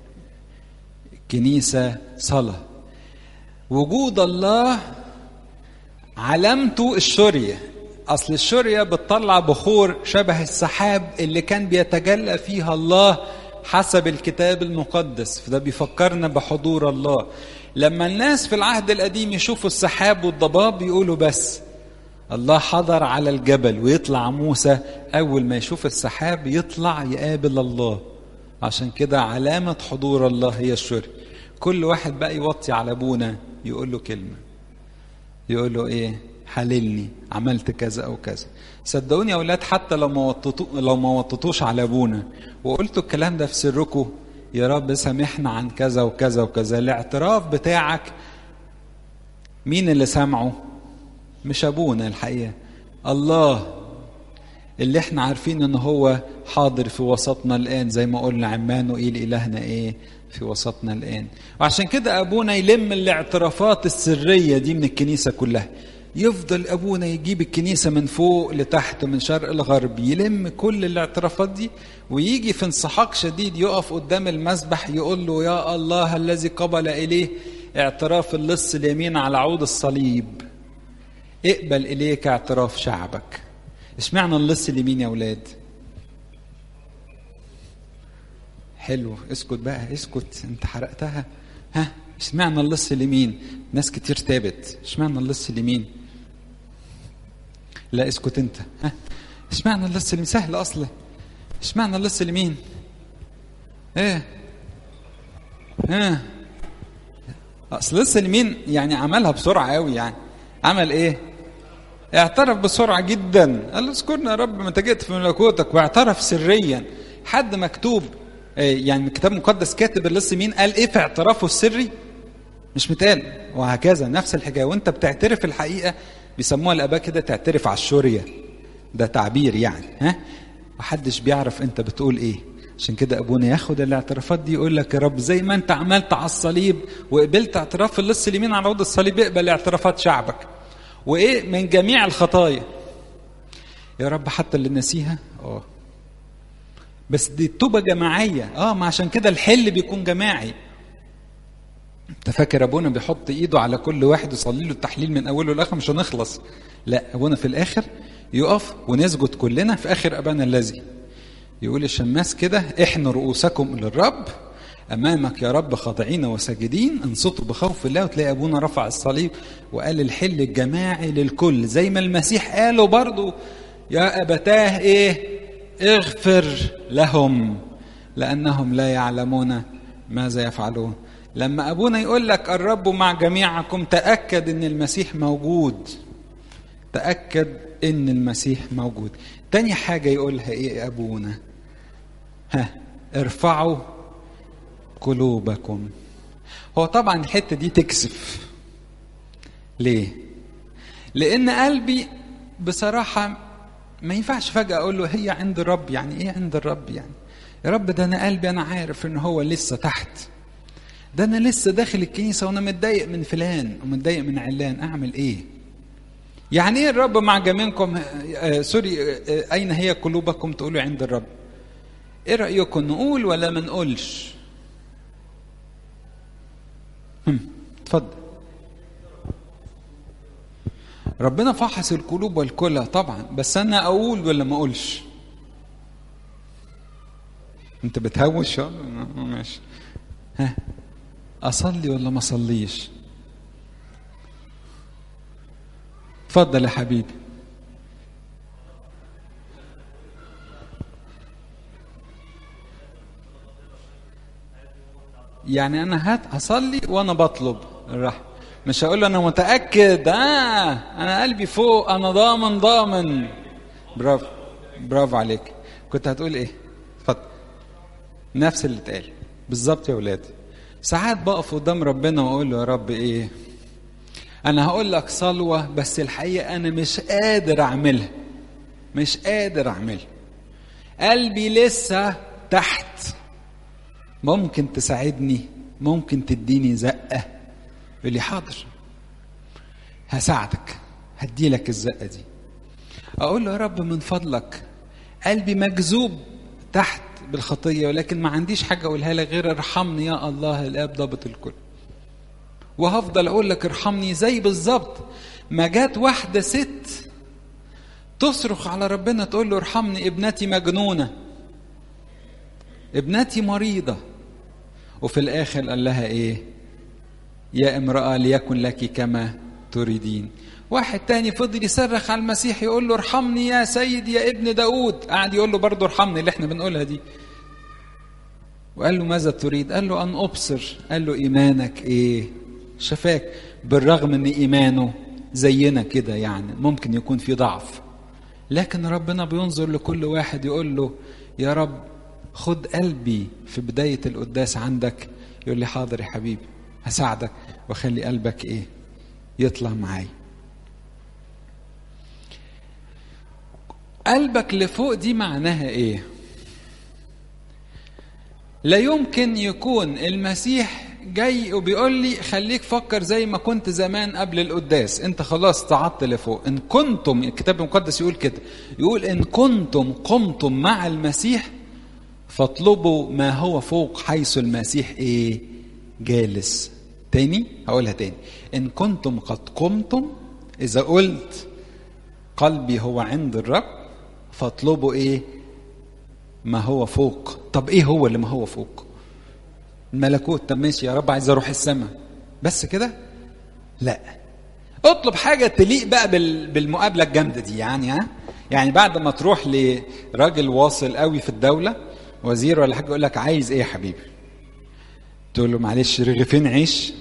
كنيسه صلاه وجود الله علامته الشوريه اصل الشوريه بتطلع بخور شبه السحاب اللي كان بيتجلى فيها الله حسب الكتاب المقدس فده بيفكرنا بحضور الله لما الناس في العهد القديم يشوفوا السحاب والضباب يقولوا بس الله حضر على الجبل ويطلع موسى أول ما يشوف السحاب يطلع يقابل الله عشان كده علامة حضور الله هي الشر كل واحد بقى يوطي على أبونا يقول له كلمة يقول له إيه حللني عملت كذا او كذا صدقوني يا اولاد حتى لو ما وططو لو ما وططوش على ابونا وقلتوا الكلام ده في سركم يا رب سامحنا عن كذا وكذا وكذا الاعتراف بتاعك مين اللي سامعه مش ابونا الحقيقه الله اللي احنا عارفين ان هو حاضر في وسطنا الان زي ما قلنا عمانوئيل الهنا ايه في وسطنا الان وعشان كده ابونا يلم الاعترافات السريه دي من الكنيسه كلها يفضل ابونا يجيب الكنيسه من فوق لتحت من شرق لغرب يلم كل الاعترافات دي ويجي في انسحاق شديد يقف قدام المسبح يقول له يا الله الذي قبل اليه اعتراف اللص اليمين على عود الصليب اقبل اليك اعتراف شعبك اشمعنى اللص اليمين يا اولاد حلو اسكت بقى اسكت انت حرقتها ها اشمعنى اللص اليمين ناس كتير تابت اشمعنى اللص اليمين لا اسكت انت ها اشمعنى اللص اليمين سهل اصلا اشمعنى اللص اليمين ايه ها اصل اللص اليمين يعني عملها بسرعه قوي يعني عمل ايه اعترف بسرعه جدا قال له اذكرنا يا رب ما جئت في ملكوتك واعترف سريا حد مكتوب يعني الكتاب المقدس كاتب اللص مين قال ايه في اعترافه السري مش متقال وهكذا نفس الحكايه وانت بتعترف الحقيقه بيسموها الاباء كده تعترف على الشوريه ده تعبير يعني ها محدش بيعرف انت بتقول ايه عشان كده ابونا ياخد الاعترافات دي يقول لك يا رب زي ما انت عملت على الصليب وقبلت اعتراف اللص اليمين على عود الصليب اقبل اعترافات شعبك وايه من جميع الخطايا يا رب حتى اللي نسيها اه بس دي توبة جماعية اه ما عشان كده الحل بيكون جماعي انت فاكر ابونا بيحط ايده على كل واحد يصلي له التحليل من اوله لاخره مش هنخلص لا ابونا في الاخر يقف ونسجد كلنا في اخر ابانا الذي يقول الشماس كده احنوا رؤوسكم للرب امامك يا رب خاضعين وساجدين انصتوا بخوف الله وتلاقي ابونا رفع الصليب وقال الحل الجماعي للكل زي ما المسيح قاله برضو يا ابتاه ايه اغفر لهم لانهم لا يعلمون ماذا يفعلون لما ابونا يقول لك الرب مع جميعكم تاكد ان المسيح موجود تاكد ان المسيح موجود تاني حاجه يقولها ايه ابونا ها ارفعوا قلوبكم هو طبعا الحته دي تكسف ليه لان قلبي بصراحه ما ينفعش فجاه اقول له هي عند الرب يعني ايه عند الرب يعني يا رب ده انا قلبي انا عارف ان هو لسه تحت ده انا لسه داخل الكنيسه وانا متضايق من فلان ومتضايق من علان اعمل ايه يعني ايه الرب مع جميعكم آه سوري آه اين هي قلوبكم تقولوا عند الرب ايه رايكم نقول ولا ما نقولش اتفضل ربنا فحص القلوب والكلى طبعا بس انا اقول ولا ما اقولش انت بتهوش ماشي ها اصلي ولا ما اصليش اتفضل يا حبيبي يعني انا هات هصلي وانا بطلب الرحمه مش هقول له انا متاكد اه انا قلبي فوق انا ضامن ضامن برافو برافو عليك كنت هتقول ايه اتفضل نفس اللي اتقال بالظبط يا ولادي ساعات بقف قدام ربنا واقول له يا رب ايه انا هقول لك صلوه بس الحقيقه انا مش قادر اعملها مش قادر اعملها قلبي لسه تحت ممكن تساعدني ممكن تديني زقه يقول لي حاضر هساعدك هدي لك الزقه دي اقول له يا رب من فضلك قلبي مجذوب تحت بالخطيه ولكن ما عنديش حاجه اقولها لك غير ارحمني يا الله الاب ضابط الكل وهفضل اقول لك ارحمني زي بالظبط ما جات واحده ست تصرخ على ربنا تقول له ارحمني ابنتي مجنونه ابنتي مريضه وفي الاخر قال لها ايه يا امراه ليكن لك كما تريدين واحد تاني فضل يصرخ على المسيح يقول له ارحمني يا سيد يا ابن داود قعد يقول له برضه ارحمني اللي احنا بنقولها دي وقال له ماذا تريد قال له ان ابصر قال له ايمانك ايه شفاك بالرغم ان ايمانه زينا كده يعني ممكن يكون في ضعف لكن ربنا بينظر لكل واحد يقول له يا رب خد قلبي في بداية القداس عندك يقول لي حاضر يا حبيبي هساعدك واخلي قلبك ايه يطلع معايا قلبك لفوق دي معناها ايه لا يمكن يكون المسيح جاي وبيقول لي خليك فكر زي ما كنت زمان قبل القداس انت خلاص صعدت لفوق ان كنتم الكتاب المقدس يقول كده يقول ان كنتم قمتم مع المسيح فاطلبوا ما هو فوق حيث المسيح ايه جالس تاني هقولها تاني ان كنتم قد قمتم اذا قلت قلبي هو عند الرب فاطلبوا ايه ما هو فوق طب ايه هو اللي ما هو فوق الملكوت طب ماشي يا رب عايز اروح السماء بس كده لا اطلب حاجه تليق بقى بالمقابله الجامده دي يعني ها يعني بعد ما تروح لراجل واصل قوي في الدوله وزير ولا حاجه يقول لك عايز ايه يا حبيبي تقول له معلش رغيفين عيش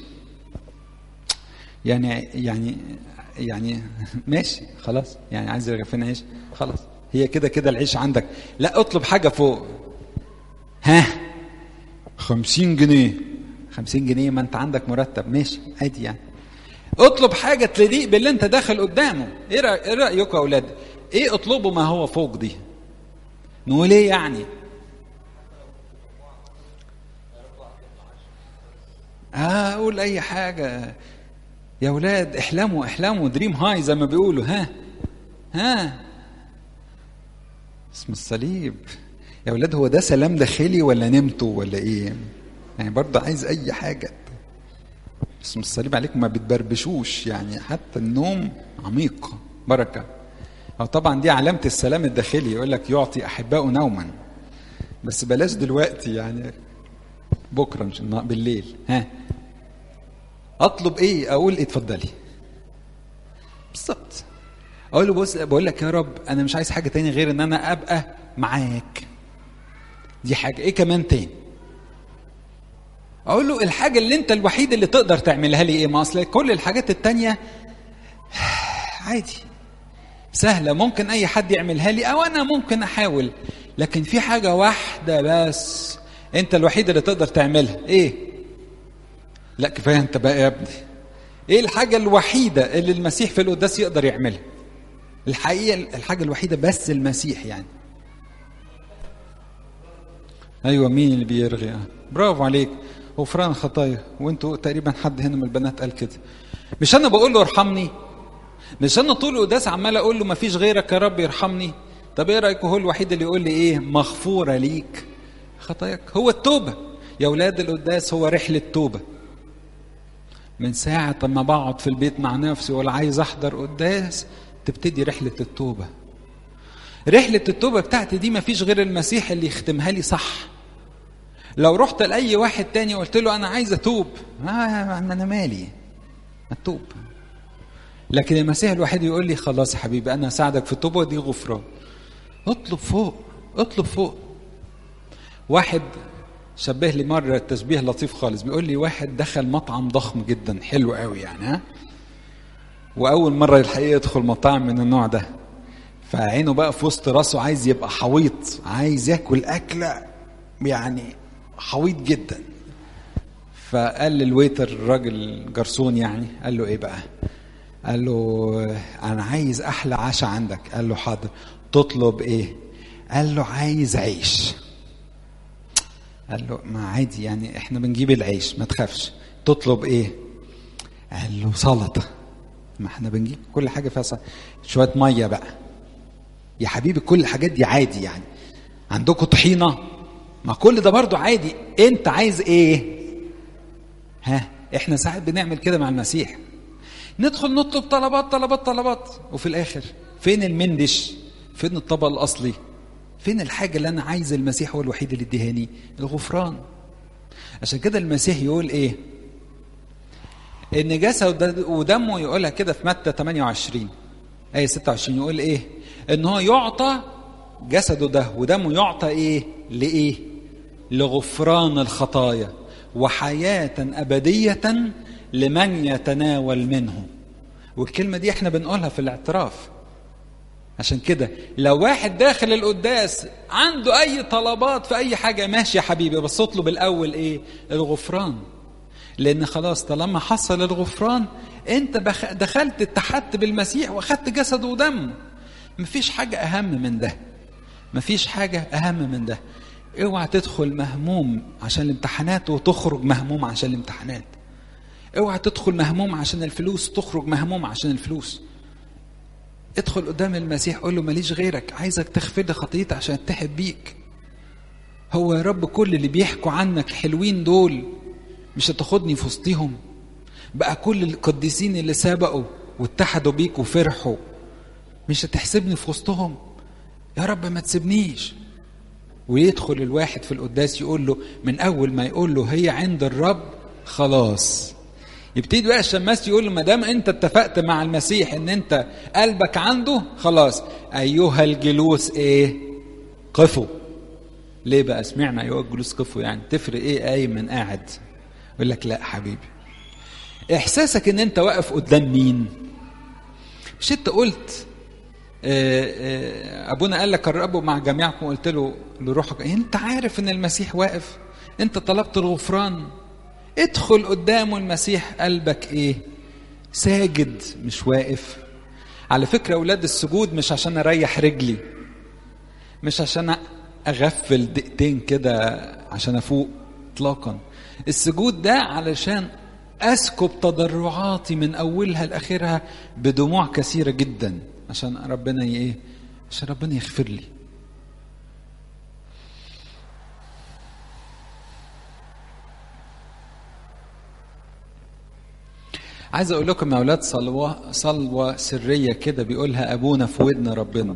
يعني يعني يعني ماشي خلاص يعني عايز رغيفين عيش خلاص هي كده كده العيش عندك لا اطلب حاجه فوق ها خمسين جنيه خمسين جنيه ما انت عندك مرتب ماشي عادي يعني اطلب حاجة تليق باللي انت داخل قدامه ايه رأيكم يا اولاد ايه اطلبوا ما هو فوق دي نقول ايه يعني اه اقول اي حاجة يا اولاد احلموا احلموا دريم هاي زي ما بيقولوا ها ها اسم الصليب يا اولاد هو ده سلام داخلي ولا نمتوا ولا ايه يعني برضه عايز اي حاجه اسم الصليب عليكم ما بتبربشوش يعني حتى النوم عميق بركه أو طبعا دي علامه السلام الداخلي يقول لك يعطي احبائه نوما بس بلاش دلوقتي يعني بكره مش بالليل ها اطلب ايه اقول ايه اتفضلي بالظبط اقول له بص بقول لك يا رب انا مش عايز حاجه تاني غير ان انا ابقى معاك دي حاجه ايه كمان تاني اقول له الحاجه اللي انت الوحيد اللي تقدر تعملها لي ايه ما اصل كل الحاجات التانية عادي سهله ممكن اي حد يعملها لي او انا ممكن احاول لكن في حاجه واحده بس انت الوحيد اللي تقدر تعملها ايه لا كفايه انت بقى يا ابني ايه الحاجه الوحيده اللي المسيح في القداس يقدر يعملها الحقيقه الحاجه الوحيده بس المسيح يعني ايوه مين اللي بيرغي برافو عليك غفران خطايا وانتوا تقريبا حد هنا من البنات قال كده مش انا بقول له ارحمني مش انا طول القداس عمال اقول له ما فيش غيرك يا رب يرحمني طب ايه رايك هو الوحيد اللي يقول لي ايه مغفوره ليك خطاياك هو التوبه يا اولاد القداس هو رحله توبه من ساعة ما بقعد في البيت مع نفسي ولا عايز أحضر قداس تبتدي رحلة التوبة رحلة التوبة بتاعتي دي مفيش غير المسيح اللي يختمها لي صح لو رحت لأي واحد تاني وقلت له أنا عايز أتوب آه أنا مالي أتوب لكن المسيح الوحيد يقول لي خلاص يا حبيبي أنا أساعدك في التوبة دي غفران اطلب فوق اطلب فوق واحد شبه لي مرة تشبيه لطيف خالص بيقول لي واحد دخل مطعم ضخم جدا حلو قوي يعني ها وأول مرة الحقيقة يدخل مطاعم من النوع ده فعينه بقى في وسط راسه عايز يبقى حويط عايز ياكل أكلة يعني حويط جدا فقال للويتر الراجل جرسون يعني قال له ايه بقى قال له انا عايز احلى عشاء عندك قال له حاضر تطلب ايه قال له عايز عيش قال له ما عادي يعني احنا بنجيب العيش ما تخافش تطلب ايه قال له سلطه ما احنا بنجيب كل حاجه فيها سلطه شويه ميه بقى يا حبيبي كل الحاجات دي عادي يعني عندكم طحينه ما كل ده برضو عادي انت عايز ايه ها احنا ساعات بنعمل كده مع المسيح ندخل نطلب طلبات طلبات طلبات وفي الاخر فين المندش فين الطبق الاصلي فين الحاجة اللي أنا عايز المسيح هو الوحيد اللي اديهاني الغفران عشان كده المسيح يقول إيه إن جسد ودمه يقولها كده في متى 28 آية 26 يقول إيه إن هو يعطى جسده ده ودمه يعطى إيه لإيه لغفران الخطايا وحياة أبدية لمن يتناول منه والكلمة دي احنا بنقولها في الاعتراف عشان كده لو واحد داخل القداس عنده اي طلبات في اي حاجه ماشي يا حبيبي بس اطلب الاول ايه الغفران لان خلاص طالما حصل الغفران انت دخلت اتحدت بالمسيح واخدت جسده ودمه مفيش حاجه اهم من ده مفيش حاجه اهم من ده اوعى تدخل مهموم عشان الامتحانات وتخرج مهموم عشان الامتحانات اوعى تدخل مهموم عشان الفلوس تخرج مهموم عشان الفلوس ادخل قدام المسيح قول له ماليش غيرك عايزك تغفر لي خطيتي عشان اتحد بيك هو يا رب كل اللي بيحكوا عنك حلوين دول مش هتاخدني في وسطهم بقى كل القديسين اللي سبقوا واتحدوا بيك وفرحوا مش هتحسبني في وسطهم يا رب ما تسيبنيش ويدخل الواحد في القداس يقول له من اول ما يقول له هي عند الرب خلاص يبتدي بقى الشماس يقول له ما دام انت اتفقت مع المسيح ان انت قلبك عنده خلاص ايها الجلوس ايه قفوا ليه بقى سمعنا ايها الجلوس قفوا يعني تفرق ايه قايم من قاعد يقول لك لا حبيبي احساسك ان انت واقف قدام مين مش انت قلت ابونا قال لك قربوا مع جميعكم قلت له لروحك انت عارف ان المسيح واقف انت طلبت الغفران ادخل قدامه المسيح قلبك ايه ساجد مش واقف على فكرة أولاد السجود مش عشان أريح رجلي مش عشان أغفل دقيقتين كده عشان أفوق إطلاقا السجود ده علشان أسكب تضرعاتي من أولها لآخرها بدموع كثيرة جدا عشان ربنا ايه عشان ربنا يغفر لي عايز اقول لكم يا اولاد صلوه صلوه سريه كده بيقولها ابونا في ودن ربنا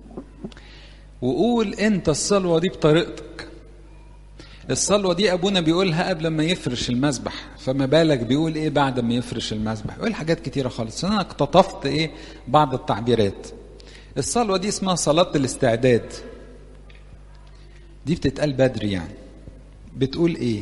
وقول انت الصلوه دي بطريقتك الصلوه دي ابونا بيقولها قبل ما يفرش المسبح فما بالك بيقول ايه بعد ما يفرش المسبح يقول حاجات كتيره خالص انا اقتطفت ايه بعض التعبيرات الصلوه دي اسمها صلاه الاستعداد دي بتتقال بدري يعني بتقول ايه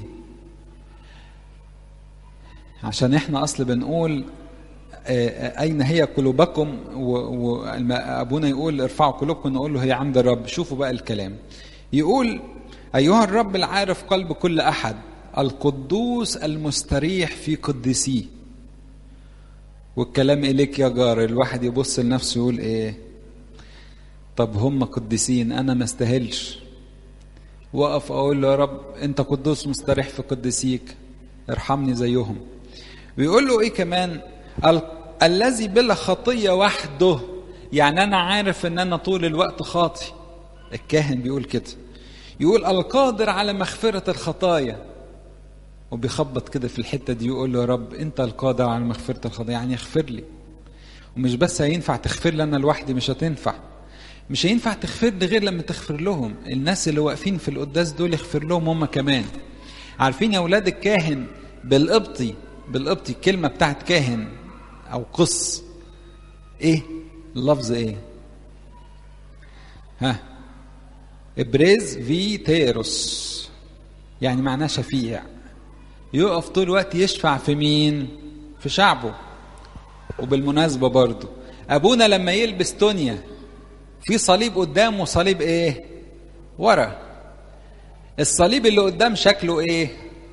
عشان احنا اصل بنقول اين هي قلوبكم وابونا يقول ارفعوا قلوبكم نقول له هي عند الرب شوفوا بقى الكلام يقول ايها الرب العارف قلب كل احد القدوس المستريح في قدسيه والكلام اليك يا جار الواحد يبص لنفسه يقول ايه طب هم قديسين انا ما استاهلش وقف اقول له يا رب انت قدوس مستريح في قدسيك ارحمني زيهم ويقول له ايه كمان ال... الذي بلا خطيه وحده يعني انا عارف ان انا طول الوقت خاطي الكاهن بيقول كده يقول القادر على مغفره الخطايا وبيخبط كده في الحته دي يقول له يا رب انت القادر على مغفره الخطايا يعني اغفر لي ومش بس هينفع تغفر لي انا لوحدي مش هتنفع مش هينفع تغفر لي غير لما تغفر لهم الناس اللي واقفين في القداس دول يغفر لهم هم كمان عارفين يا اولاد الكاهن بالقبطي بالقبطي الكلمه بتاعت كاهن او قص ايه اللفظ ايه ها ابريز في تيروس يعني معناه شفيع يقف طول الوقت يشفع في مين في شعبه وبالمناسبة برضو أبونا لما يلبس تونيا في صليب قدام وصليب إيه ورا الصليب اللي قدام شكله إيه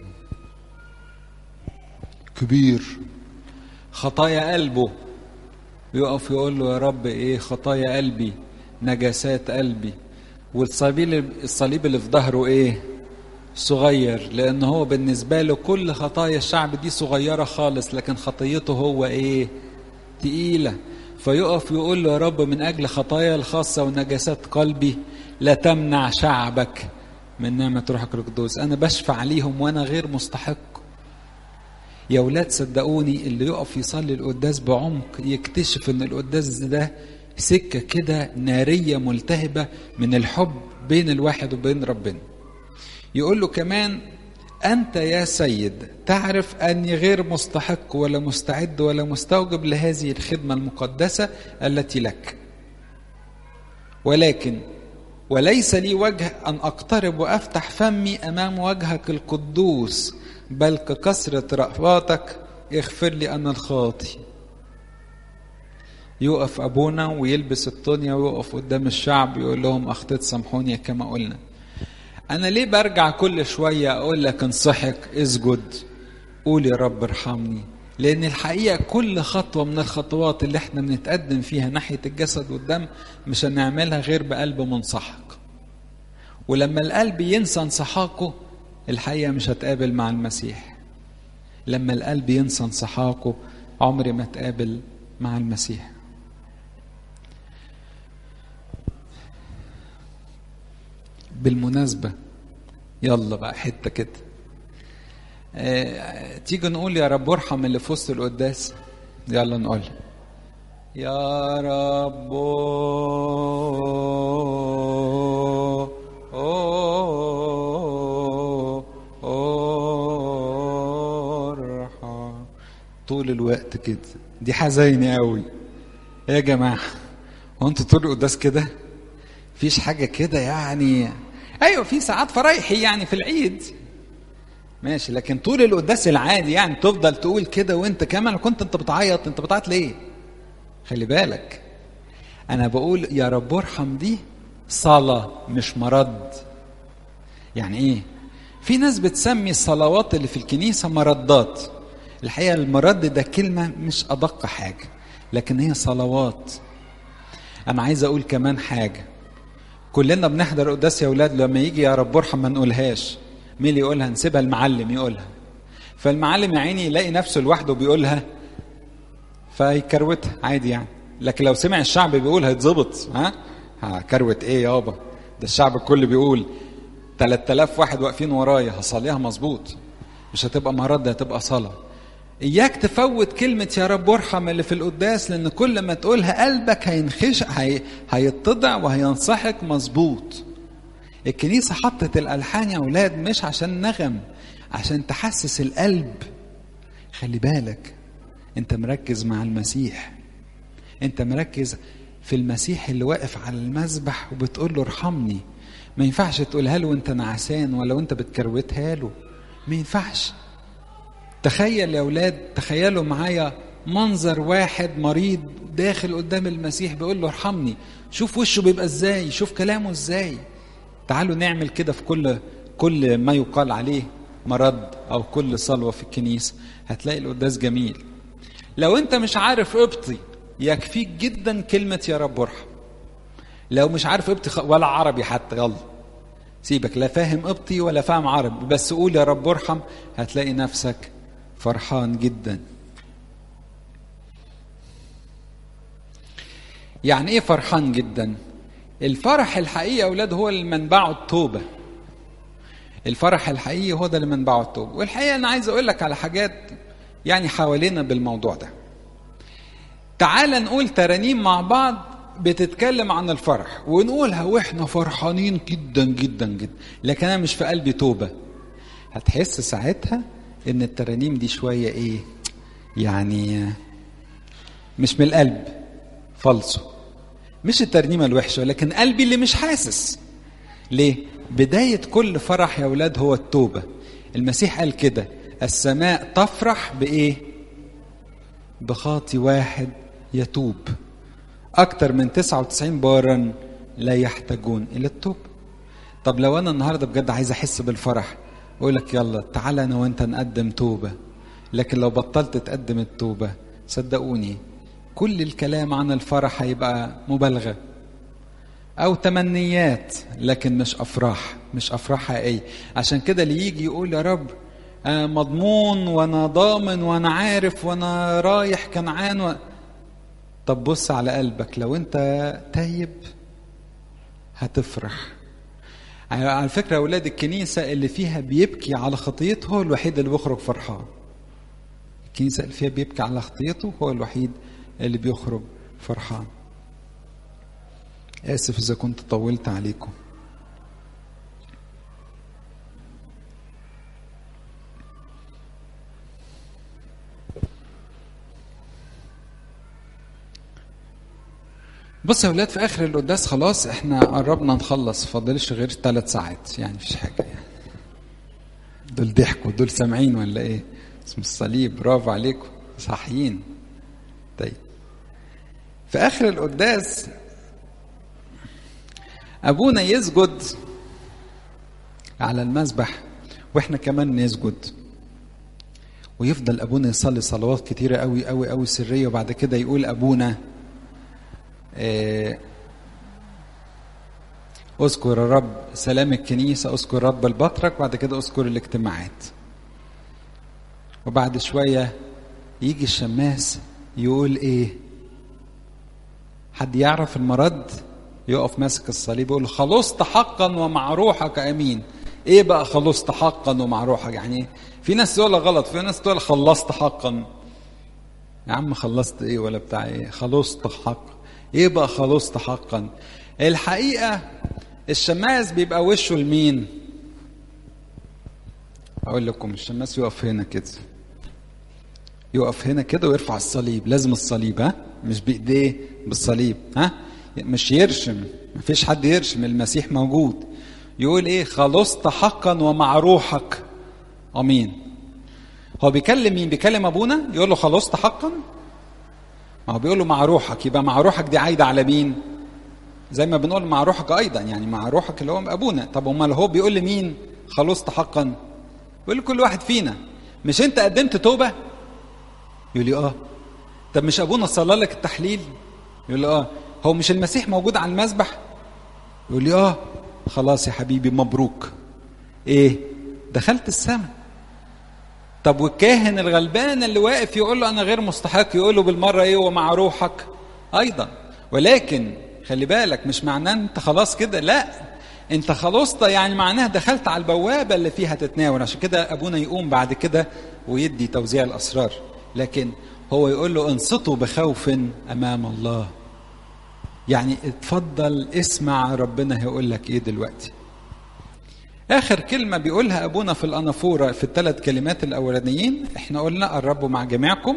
كبير خطايا قلبه يقف يقول له يا رب إيه خطايا قلبي نجاسات قلبي والصليب الصليب اللي في ظهره إيه صغير لان هو بالنسبه له كل خطايا الشعب دي صغيره خالص لكن خطيته هو ايه تقيله فيقف يقول له يا رب من اجل خطايا الخاصه ونجاسات قلبي لا تمنع شعبك من نعمه روحك القدوس انا بشفع ليهم وانا غير مستحق يا ولاد صدقوني اللي يقف يصلي القداس بعمق يكتشف ان القداس ده سكه كده ناريه ملتهبه من الحب بين الواحد وبين ربنا يقول له كمان أنت يا سيد تعرف أني غير مستحق ولا مستعد ولا مستوجب لهذه الخدمة المقدسة التي لك ولكن وليس لي وجه أن أقترب وأفتح فمي أمام وجهك القدوس بل ككثرة رأفاتك اغفر لي أنا الخاطي يقف أبونا ويلبس الطنية ويقف قدام الشعب يقول لهم أخطيت سامحوني كما قلنا أنا ليه برجع كل شوية أقول لك انصحك اسجد قول يا رب ارحمني لأن الحقيقة كل خطوة من الخطوات اللي احنا بنتقدم فيها ناحية الجسد والدم مش هنعملها غير بقلب منسحق ولما القلب ينسى انسحاقه الحقيقة مش هتقابل مع المسيح لما القلب ينسى انسحاقه عمري ما تقابل مع المسيح بالمناسبة يلا بقى حتة كده آه، تيجي نقول يا رب ارحم اللي في وسط القداس يلا نقول يا رب ارحم طول الوقت كده دي حزينة قوي يا جماعة هو انتوا طول القداس كده فيش حاجة كده يعني ايوه في ساعات فرايحي يعني في العيد ماشي لكن طول القداس العادي يعني تفضل تقول كده وانت كمان كنت انت بتعيط انت بتعيط ليه خلي بالك انا بقول يا رب ارحم دي صلاة مش مرض يعني ايه في ناس بتسمي الصلوات اللي في الكنيسة مردات الحقيقة المرد ده كلمة مش أدق حاجة لكن هي صلوات أنا عايز أقول كمان حاجة كلنا بنحضر قداس يا أولاد لما يجي يا رب ارحم ما نقولهاش مين اللي يقولها نسيبها المعلم يقولها فالمعلم يا عيني يلاقي نفسه لوحده بيقولها فيكروتها عادي يعني لكن لو سمع الشعب بيقول هيتظبط ها ها كروت ايه يابا ده الشعب الكل بيقول 3000 واحد واقفين ورايا هصليها مظبوط مش هتبقى مرض هتبقى صلاه اياك تفوت كلمة يا رب ارحم اللي في القداس لان كل ما تقولها قلبك هينخش هي... هيتضع وهينصحك مظبوط الكنيسة حطت الألحان يا أولاد مش عشان نغم عشان تحسس القلب خلي بالك أنت مركز مع المسيح أنت مركز في المسيح اللي واقف على المذبح وبتقول له ارحمني ما ينفعش تقولها له وانت نعسان ولا وانت بتكروتها له ما ينفعش تخيل يا أولاد تخيلوا معايا منظر واحد مريض داخل قدام المسيح بيقول له ارحمني شوف وشه بيبقى ازاي شوف كلامه ازاي تعالوا نعمل كده في كل كل ما يقال عليه مرض او كل صلوه في الكنيسه هتلاقي القداس جميل لو انت مش عارف ابطي يكفيك جدا كلمه يا رب ارحم لو مش عارف ابطي ولا عربي حتى يلا سيبك لا فاهم ابطي ولا فاهم عربي بس قول يا رب ارحم هتلاقي نفسك فرحان جدا يعني ايه فرحان جدا الفرح الحقيقي يا اولاد هو اللي منبعه التوبه الفرح الحقيقي هو ده اللي منبعه التوبه والحقيقه انا عايز اقول لك على حاجات يعني حوالينا بالموضوع ده تعال نقول ترانيم مع بعض بتتكلم عن الفرح ونقولها واحنا فرحانين جدا جدا جدا لكن انا مش في قلبي توبه هتحس ساعتها ان الترانيم دي شويه ايه يعني مش من القلب فالصو مش الترنيمه الوحشه لكن قلبي اللي مش حاسس ليه بدايه كل فرح يا اولاد هو التوبه المسيح قال كده السماء تفرح بايه بخاطي واحد يتوب اكتر من 99 بارا لا يحتاجون الى التوبه طب لو انا النهارده بجد عايز احس بالفرح اقول لك يلا تعالى انا وانت نقدم توبه لكن لو بطلت تقدم التوبه صدقوني كل الكلام عن الفرح هيبقى مبالغه او تمنيات لكن مش افراح مش افراح حقيقيه عشان كده اللي يجي يقول يا رب أنا مضمون وانا ضامن وانا عارف وانا رايح كنعان و... طب بص على قلبك لو انت تايب هتفرح على فكرة أولاد الكنيسة اللي فيها بيبكي على خطيته هو الوحيد اللي بيخرج فرحان الكنيسة اللي فيها بيبكي على خطيته هو الوحيد اللي بيخرج فرحان آسف إذا كنت طولت عليكم بص يا ولاد في اخر القداس خلاص احنا قربنا نخلص فاضلش غير ثلاث ساعات يعني مفيش حاجه يعني دول ضحكوا دول سامعين ولا ايه اسم الصليب برافو عليكم صحيين طيب في اخر القداس ابونا يسجد على المذبح واحنا كمان نسجد ويفضل ابونا يصلي صلوات كتيره قوي قوي قوي سريه وبعد كده يقول ابونا اذكر الرب سلام الكنيسة اذكر رب البطرك بعد كده اذكر الاجتماعات وبعد شوية يجي الشماس يقول ايه حد يعرف المرض يقف ماسك الصليب يقول خلصت حقا ومع روحك امين ايه بقى خلصت حقا ومع روحك يعني في ناس تقول غلط في ناس تقول خلصت حقا يا عم خلصت ايه ولا بتاع ايه خلصت حقا ايه بقى خلصت حقا الحقيقه الشماس بيبقى وشه لمين اقول لكم الشماس يقف هنا كده يقف هنا كده ويرفع الصليب لازم الصليب ها مش بايديه بالصليب ها مش يرشم مفيش حد يرشم المسيح موجود يقول ايه خلصت حقا ومع روحك امين هو بيكلم مين بيكلم ابونا يقول له خلصت حقا ما هو بيقول له مع روحك يبقى مع روحك دي عايده على مين زي ما بنقول مع روحك ايضا يعني مع روحك اللي هو ابونا طب امال هو بيقول لمين خلصت حقا بيقول لكل واحد فينا مش انت قدمت توبه يقول لي اه طب مش ابونا صلى لك التحليل يقول لي اه هو مش المسيح موجود على المذبح يقول لي اه خلاص يا حبيبي مبروك ايه دخلت السماء طب والكاهن الغلبان اللي واقف يقول له انا غير مستحق يقول له بالمره ايه ومع روحك ايضا ولكن خلي بالك مش معناه انت خلاص كده لا انت خلصت يعني معناها دخلت على البوابه اللي فيها تتناول عشان كده ابونا يقوم بعد كده ويدي توزيع الاسرار لكن هو يقول له انصتوا بخوف امام الله يعني اتفضل اسمع ربنا هيقول لك ايه دلوقتي اخر كلمه بيقولها ابونا في الانافوره في الثلاث كلمات الاولانيين احنا قلنا الرب مع جميعكم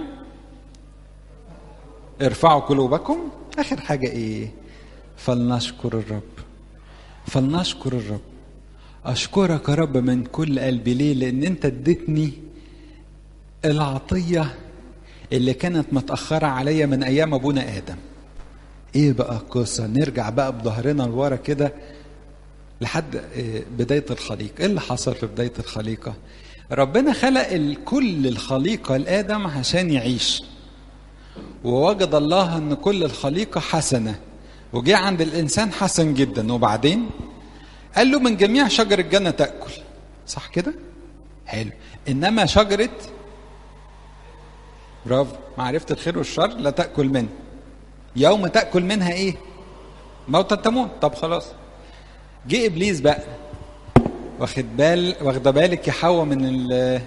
ارفعوا قلوبكم اخر حاجه ايه فلنشكر الرب فلنشكر الرب اشكرك يا رب من كل قلبي ليه لان انت اديتني العطيه اللي كانت متاخره عليا من ايام ابونا ادم ايه بقى القصه نرجع بقى بظهرنا لورا كده لحد بدايه الخليقه ايه اللي حصل في بدايه الخليقه ربنا خلق كل الخليقه لادم عشان يعيش ووجد الله ان كل الخليقه حسنه وجه عند الانسان حسن جدا وبعدين قال له من جميع شجر الجنه تاكل صح كده حلو انما شجره برافو معرفه الخير والشر لا تاكل منه يوم تاكل منها ايه موتا تموت طب خلاص جه ابليس بقى واخد بال واخده بالك يا حواء من ال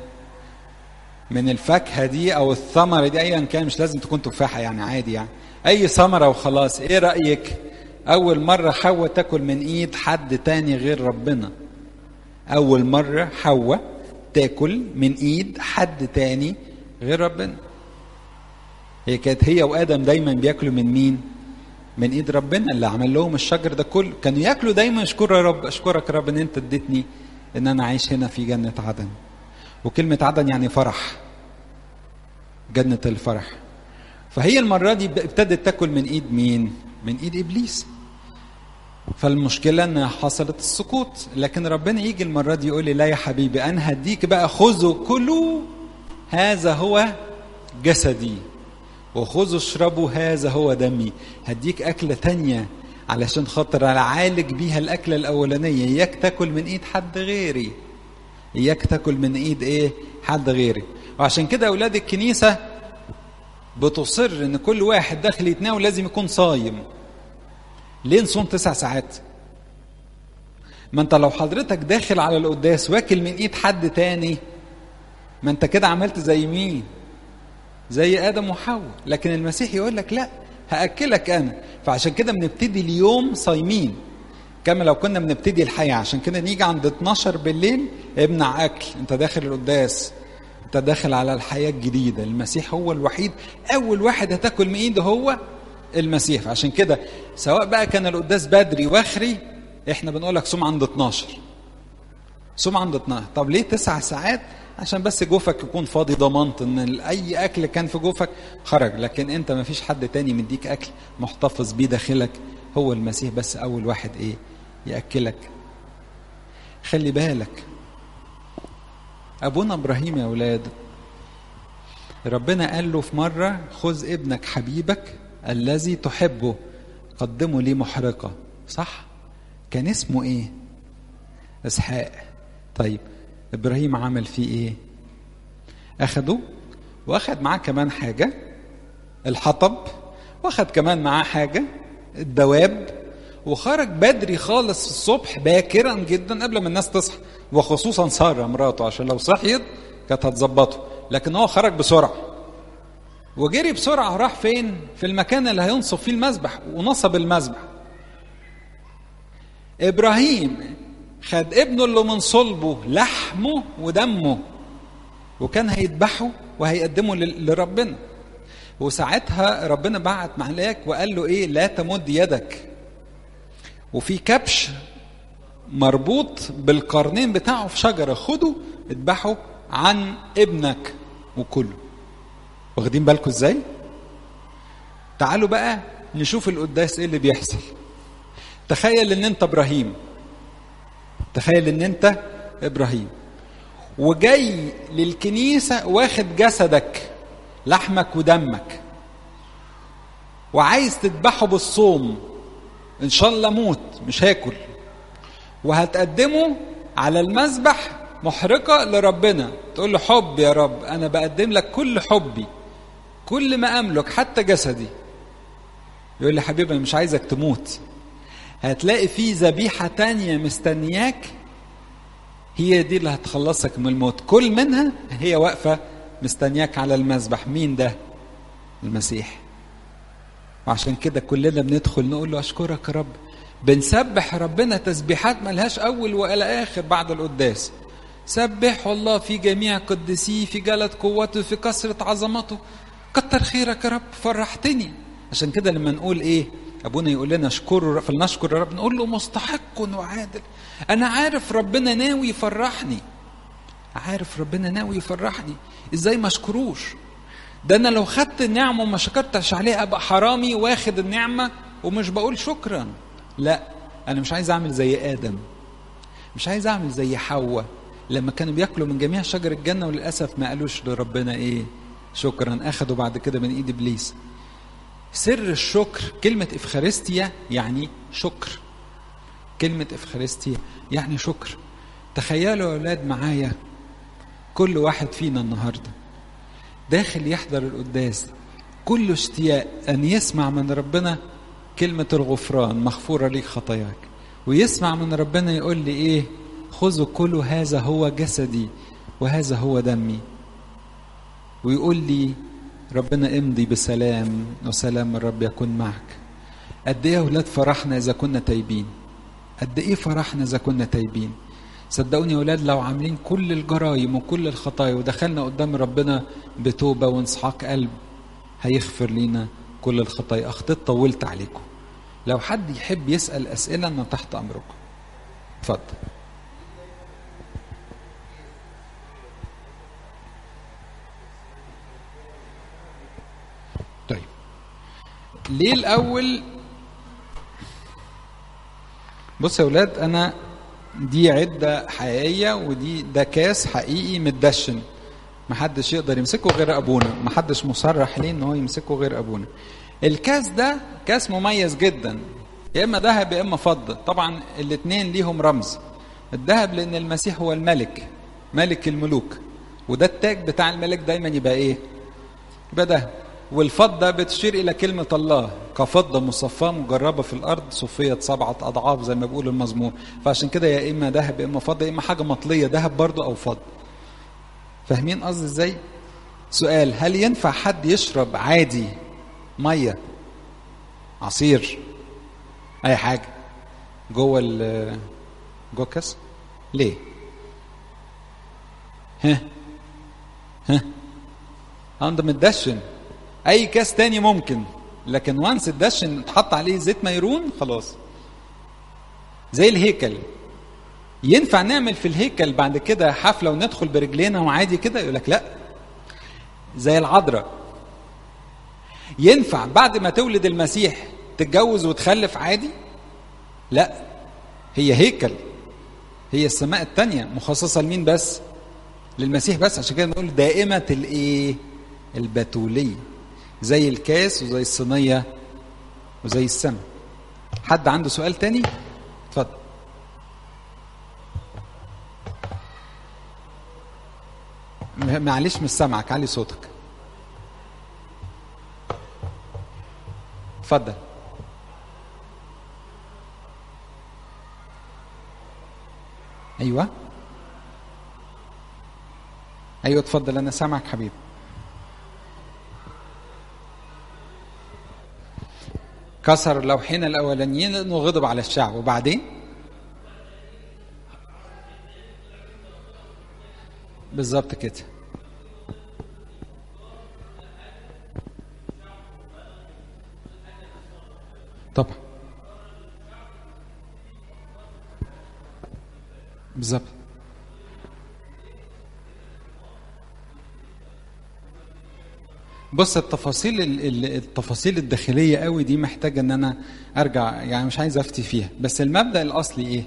من الفاكهه دي او الثمره دي ايا كان مش لازم تكون تفاحه يعني عادي يعني اي ثمره وخلاص ايه رايك اول مره حواء تاكل من ايد حد تاني غير ربنا اول مره حواء تاكل من ايد حد تاني غير ربنا هي كانت هي وادم دايما بياكلوا من مين من ايد ربنا اللي عمل لهم الشجر ده كله كانوا ياكلوا دايما اشكر يا رب اشكرك يا رب ان انت اديتني ان انا عايش هنا في جنه عدن وكلمه عدن يعني فرح جنه الفرح فهي المره دي ابتدت تاكل من ايد مين من ايد ابليس فالمشكلة ان حصلت السقوط لكن ربنا يجي المرة دي يقول لي لا يا حبيبي انا هديك بقى خذوا كلوا هذا هو جسدي وخذوا اشربوا هذا هو دمي هديك أكلة تانية علشان خاطر أعالج بيها الأكلة الأولانية إياك تاكل من إيد حد غيري إياك تاكل من إيد إيه حد غيري وعشان كده أولاد الكنيسة بتصر إن كل واحد داخل يتناول لازم يكون صايم ليه نصوم تسع ساعات ما انت لو حضرتك داخل على القداس واكل من ايد حد تاني ما انت كده عملت زي مين زي ادم وحواء لكن المسيح يقول لك لا هاكلك انا فعشان كده بنبتدي اليوم صايمين كما لو كنا بنبتدي الحياه عشان كده نيجي عند 12 بالليل امنع اكل انت داخل القداس انت داخل على الحياه الجديده المسيح هو الوحيد اول واحد هتاكل من ايده هو المسيح عشان كده سواء بقى كان القداس بدري واخري احنا بنقول لك صوم عند 12 صوم عند 12 طب ليه تسع ساعات عشان بس جوفك يكون فاضي ضمنت ان اي اكل كان في جوفك خرج لكن انت ما فيش حد تاني مديك اكل محتفظ بيه داخلك هو المسيح بس اول واحد ايه ياكلك خلي بالك ابونا ابراهيم يا اولاد ربنا قال له في مره خذ ابنك حبيبك الذي تحبه قدمه لي محرقه صح كان اسمه ايه اسحاق طيب ابراهيم عمل فيه ايه اخده واخد معاه كمان حاجه الحطب واخد كمان معاه حاجه الدواب وخرج بدري خالص الصبح باكرا جدا قبل ما الناس تصحى وخصوصا ساره مراته عشان لو صحيت كانت هتظبطه لكن هو خرج بسرعه وجري بسرعه راح فين في المكان اللي هينصب فيه المذبح ونصب المذبح ابراهيم خد ابنه اللي من صلبه لحمه ودمه وكان هيذبحه وهيقدمه لربنا وساعتها ربنا بعت ملاك وقال له ايه لا تمد يدك وفي كبش مربوط بالقرنين بتاعه في شجره خده اذبحه عن ابنك وكله واخدين بالكم ازاي تعالوا بقى نشوف القداس ايه اللي بيحصل تخيل ان انت ابراهيم تخيل ان انت ابراهيم وجاي للكنيسه واخد جسدك لحمك ودمك وعايز تذبحه بالصوم ان شاء الله موت مش هاكل وهتقدمه على المذبح محرقة لربنا تقول له حب يا رب أنا بقدم لك كل حبي كل ما أملك حتى جسدي يقول لي حبيبي أنا مش عايزك تموت هتلاقي في ذبيحة تانية مستنياك هي دي اللي هتخلصك من الموت كل منها هي واقفة مستنياك على المذبح مين ده المسيح وعشان كده كلنا بندخل نقول له أشكرك يا رب بنسبح ربنا تسبيحات ملهاش أول ولا آخر بعد القداس سبح الله في جميع قدسيه في جلد قوته في كثرة عظمته كتر خيرك يا رب فرحتني عشان كده لما نقول ايه ابونا يقول لنا اشكره فلنشكر يا رب نقول له مستحق وعادل انا عارف ربنا ناوي يفرحني عارف ربنا ناوي يفرحني ازاي ما اشكروش ده انا لو خدت النعمه وما شكرتش عليها ابقى حرامي واخد النعمه ومش بقول شكرا لا انا مش عايز اعمل زي ادم مش عايز اعمل زي حواء لما كانوا بياكلوا من جميع شجر الجنه وللاسف ما قالوش لربنا ايه شكرا اخدوا بعد كده من ايد ابليس سر الشكر كلمه افخارستيا يعني شكر كلمه افخارستيا يعني شكر تخيلوا يا اولاد معايا كل واحد فينا النهارده داخل يحضر القداس كل اشتياق ان يسمع من ربنا كلمه الغفران مغفوره ليك خطاياك ويسمع من ربنا يقول لي ايه خذوا كلوا هذا هو جسدي وهذا هو دمي ويقول لي ربنا امضي بسلام وسلام الرب يكون معك قد ايه يا اولاد فرحنا اذا كنا تايبين قد ايه فرحنا اذا كنا تايبين صدقوني يا اولاد لو عاملين كل الجرايم وكل الخطايا ودخلنا قدام ربنا بتوبه وانسحاق قلب هيغفر لينا كل الخطايا اخطيت طولت عليكم لو حد يحب يسال اسئله انا تحت امركم اتفضل طيب ليه الاول بص يا اولاد انا دي عده حقيقيه ودي ده كاس حقيقي متدشن محدش يقدر يمسكه غير ابونا محدش مصرح ليه ان هو يمسكه غير ابونا الكاس ده كاس مميز جدا يا اما ذهب يا اما فضه طبعا الاثنين ليهم رمز الذهب لان المسيح هو الملك ملك الملوك وده التاج بتاع الملك دايما يبقى ايه يبقى ده والفضه بتشير الى كلمه الله كفضه مصفاه مجربه في الارض صفيه سبعه اضعاف زي ما بيقول المزمور فعشان كده يا اما ذهب يا اما فضه يا اما حاجه مطليه ذهب برضه او فضه فاهمين قصدي ازاي سؤال هل ينفع حد يشرب عادي ميه عصير اي حاجه جوه ال جوه الكاس ليه ها ها عنده متدشن اي كاس تاني ممكن لكن وانس الدشن اتحط عليه زيت ميرون خلاص زي الهيكل ينفع نعمل في الهيكل بعد كده حفله وندخل برجلينا وعادي كده يقول لك لا زي العذراء ينفع بعد ما تولد المسيح تتجوز وتخلف عادي لا هي هيكل هي السماء التانية مخصصة لمين بس للمسيح بس عشان كده بنقول دائمة الايه البتولية زي الكاس وزي الصينية وزي السماء حد عنده سؤال تاني اتفضل معلش مش سامعك علي صوتك اتفضل ايوه ايوه اتفضل انا سامعك حبيبي كسر اللوحين الاولانيين لانه غضب على الشعب وبعدين بالظبط كده طبعا بالظبط بص التفاصيل التفاصيل الداخليه قوي دي محتاجه ان انا ارجع يعني مش عايز افتي فيها بس المبدا الاصلي ايه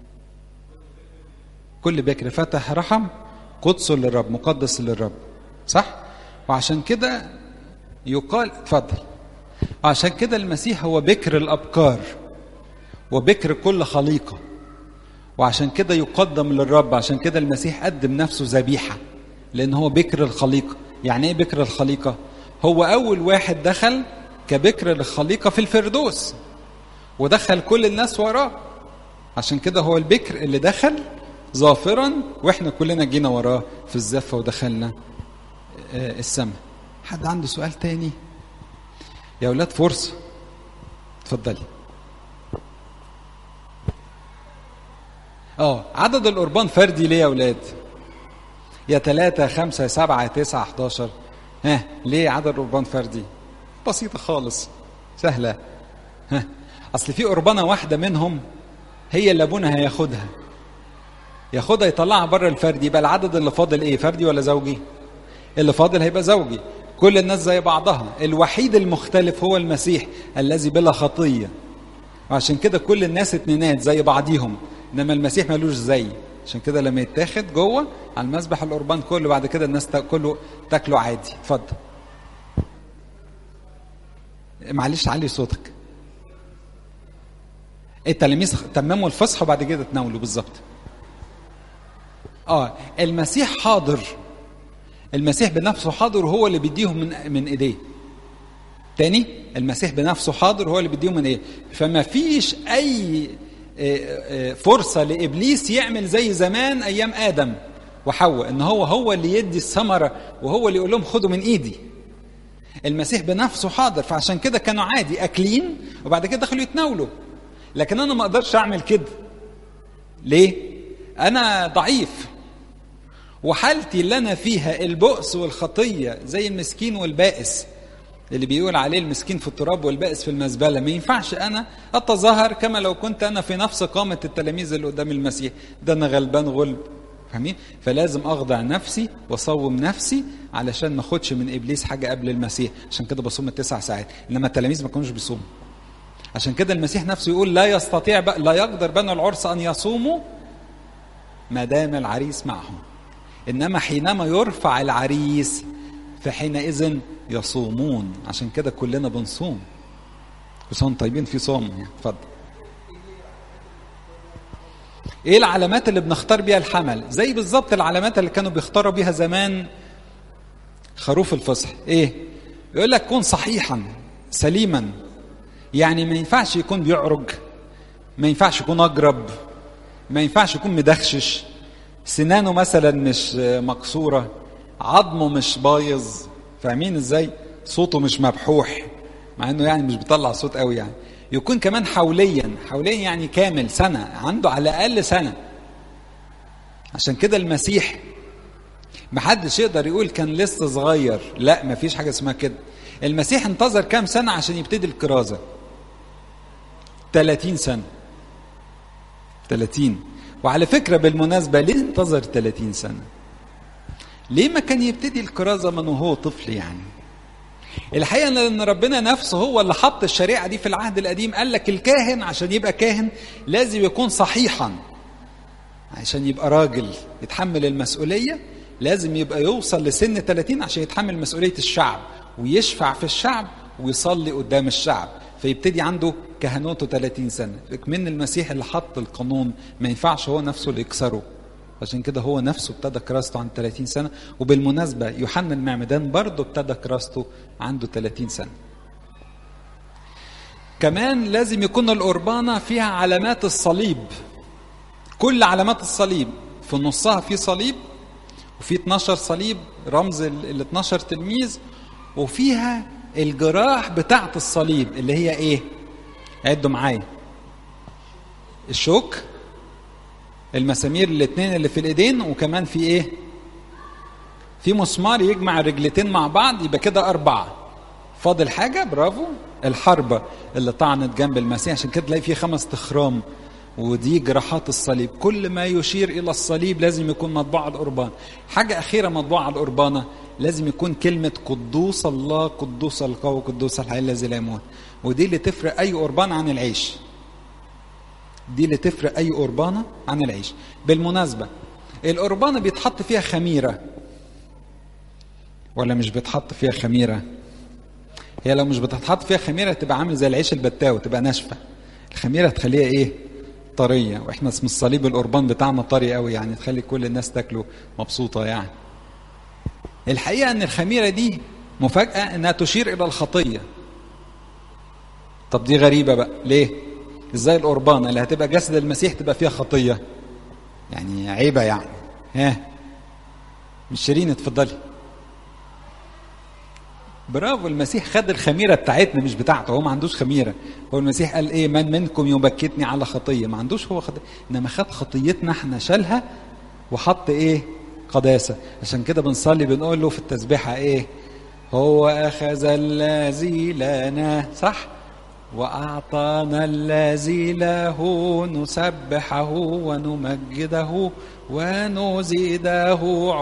كل بكر فتح رحم قدس للرب مقدس للرب صح وعشان كده يقال اتفضل وعشان كده المسيح هو بكر الابكار وبكر كل خليقه وعشان كده يقدم للرب عشان كده المسيح قدم نفسه ذبيحه لان هو بكر الخليقه يعني ايه بكر الخليقه هو اول واحد دخل كبكر الخليقه في الفردوس ودخل كل الناس وراه عشان كده هو البكر اللي دخل ظافرا واحنا كلنا جينا وراه في الزفه ودخلنا السماء حد عنده سؤال تاني يا اولاد فرصه اتفضلي اه عدد القربان فردي ليه يا اولاد يا ثلاثة خمسة سبعة تسعة 11 ها ليه عدد القربان فردي بسيطة خالص سهلة ها أصل في قربانة واحدة منهم هي اللي أبونا هياخدها ياخدها يطلعها بره الفردي يبقى العدد اللي فاضل إيه فردي ولا زوجي اللي فاضل هيبقى زوجي كل الناس زي بعضها الوحيد المختلف هو المسيح الذي بلا خطية وعشان كده كل الناس اتنينات زي بعضيهم انما المسيح ملوش زي عشان كده لما يتاخد جوه على المذبح القربان كله بعد كده الناس كله تاكله عادي اتفضل معلش علي صوتك التلاميذ تمموا الفصح وبعد كده تناولوا بالظبط اه المسيح حاضر المسيح بنفسه حاضر وهو اللي بيديهم من من ايديه تاني المسيح بنفسه حاضر هو اللي بيديهم من ايه فما فيش اي فرصه لابليس يعمل زي زمان ايام ادم وحواء ان هو هو اللي يدي الثمره وهو اللي يقول لهم خدوا من ايدي المسيح بنفسه حاضر فعشان كده كانوا عادي اكلين وبعد كده دخلوا يتناولوا لكن انا ما اقدرش اعمل كده ليه انا ضعيف وحالتي اللي انا فيها البؤس والخطيه زي المسكين والبائس اللي بيقول عليه المسكين في التراب والبائس في المزبله ما ينفعش انا اتظاهر كما لو كنت انا في نفس قامه التلاميذ اللي قدام المسيح ده انا غلبان غلب فاهمين فلازم اخضع نفسي واصوم نفسي علشان ما اخدش من ابليس حاجه قبل المسيح عشان كده بصوم التسع ساعات انما التلاميذ ما كانوش بيصوموا عشان كده المسيح نفسه يقول لا يستطيع بقى لا يقدر بنو العرس ان يصوموا ما دام العريس معهم انما حينما يرفع العريس فحينئذ يصومون عشان كده كلنا بنصوم وصوم طيبين في صوم يعني اتفضل ايه العلامات اللي بنختار بيها الحمل زي بالظبط العلامات اللي كانوا بيختاروا بيها زمان خروف الفصح ايه يقول لك كن صحيحا سليما يعني ما ينفعش يكون بيعرج ما ينفعش يكون اجرب ما ينفعش يكون مدخشش سنانه مثلا مش مكسوره عظمه مش بايظ فاهمين ازاي صوته مش مبحوح مع انه يعني مش بيطلع صوت قوي يعني يكون كمان حوليا حوليا يعني كامل سنه عنده على الاقل سنه عشان كده المسيح محدش يقدر يقول كان لسه صغير لا مفيش حاجه اسمها كده المسيح انتظر كام سنه عشان يبتدي الكرازه 30 سنه 30 وعلى فكره بالمناسبه ليه انتظر 30 سنه ليه ما كان يبتدي الكرازه من وهو طفل يعني الحقيقه ان ربنا نفسه هو اللي حط الشريعه دي في العهد القديم قال لك الكاهن عشان يبقى كاهن لازم يكون صحيحا عشان يبقى راجل يتحمل المسؤوليه لازم يبقى يوصل لسن 30 عشان يتحمل مسؤوليه الشعب ويشفع في الشعب ويصلي قدام الشعب فيبتدي عنده كهنوته 30 سنه من المسيح اللي حط القانون ما ينفعش هو نفسه اللي يكسره عشان كده هو نفسه ابتدى كراسته عند 30 سنة وبالمناسبة يوحنا المعمدان برضه ابتدى كراسته عنده 30 سنة كمان لازم يكون القربانة فيها علامات الصليب كل علامات الصليب في نصها في صليب وفي 12 صليب رمز ال 12 تلميذ وفيها الجراح بتاعت الصليب اللي هي ايه عدوا معايا الشوك المسامير الاثنين اللي في الايدين وكمان في ايه في مسمار يجمع الرجلتين مع بعض يبقى كده اربعه فاضل حاجه برافو الحربه اللي طعنت جنب المسيح عشان كده تلاقي فيه خمس تخرام ودي جراحات الصليب كل ما يشير الى الصليب لازم يكون مطبوع على القربان حاجه اخيره مطبوعه على القربانه لازم يكون كلمه قدوس الله قدوس القوي قدوس الحي الذي لا يموت ودي اللي تفرق اي قربان عن العيش دي اللي تفرق اي قربانه عن العيش بالمناسبه القربانه بيتحط فيها خميره ولا مش بيتحط فيها خميره هي لو مش بتتحط فيها خميره تبقى عامل زي العيش البتاو تبقى ناشفه الخميره تخليها ايه طريه واحنا اسم الصليب القربان بتاعنا طري قوي يعني تخلي كل الناس تاكله مبسوطه يعني الحقيقه ان الخميره دي مفاجاه انها تشير الى الخطيه طب دي غريبه بقى ليه ازاي القربان اللي هتبقى جسد المسيح تبقى فيها خطيه يعني عيبه يعني ها مش شيرين اتفضلي برافو المسيح خد الخميره بتاعتنا مش بتاعته هو ما عندوش خميره هو المسيح قال ايه من منكم يبكتني على خطيه ما عندوش هو خطيه انما خد خطيتنا احنا شالها وحط ايه قداسه عشان كده بنصلي بنقول له في التسبيحه ايه هو اخذ الذي لنا صح واعطانا الذي له نسبحه ونمجده ونزيده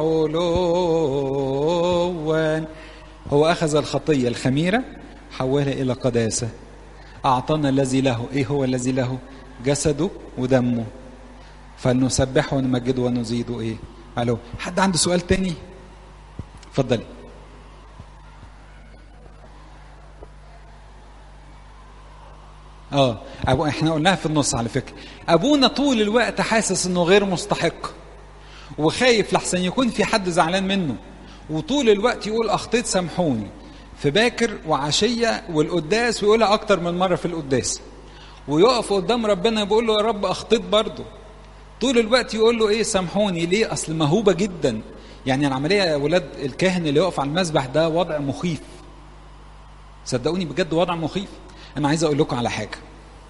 علوا هو أخذ الخطية الخميرة حولها إلى قداسة أعطانا الذي له إيه هو الذي له جسده ودمه فلنسبحه ونمجده ونزيده إيه ألو حد عنده سؤال تاني اتفضلي اه أبو احنا قلناها في النص على فكره ابونا طول الوقت حاسس انه غير مستحق وخايف لحسن يكون في حد زعلان منه وطول الوقت يقول اخطيت سامحوني في باكر وعشيه والقداس ويقولها اكتر من مره في القداس ويقف قدام ربنا بيقول له يا رب اخطيت برضه طول الوقت يقول له ايه سامحوني ليه اصل موهوبه جدا يعني العمليه يا ولاد الكاهن اللي يقف على المسبح ده وضع مخيف صدقوني بجد وضع مخيف انا عايز اقول لكم على حاجه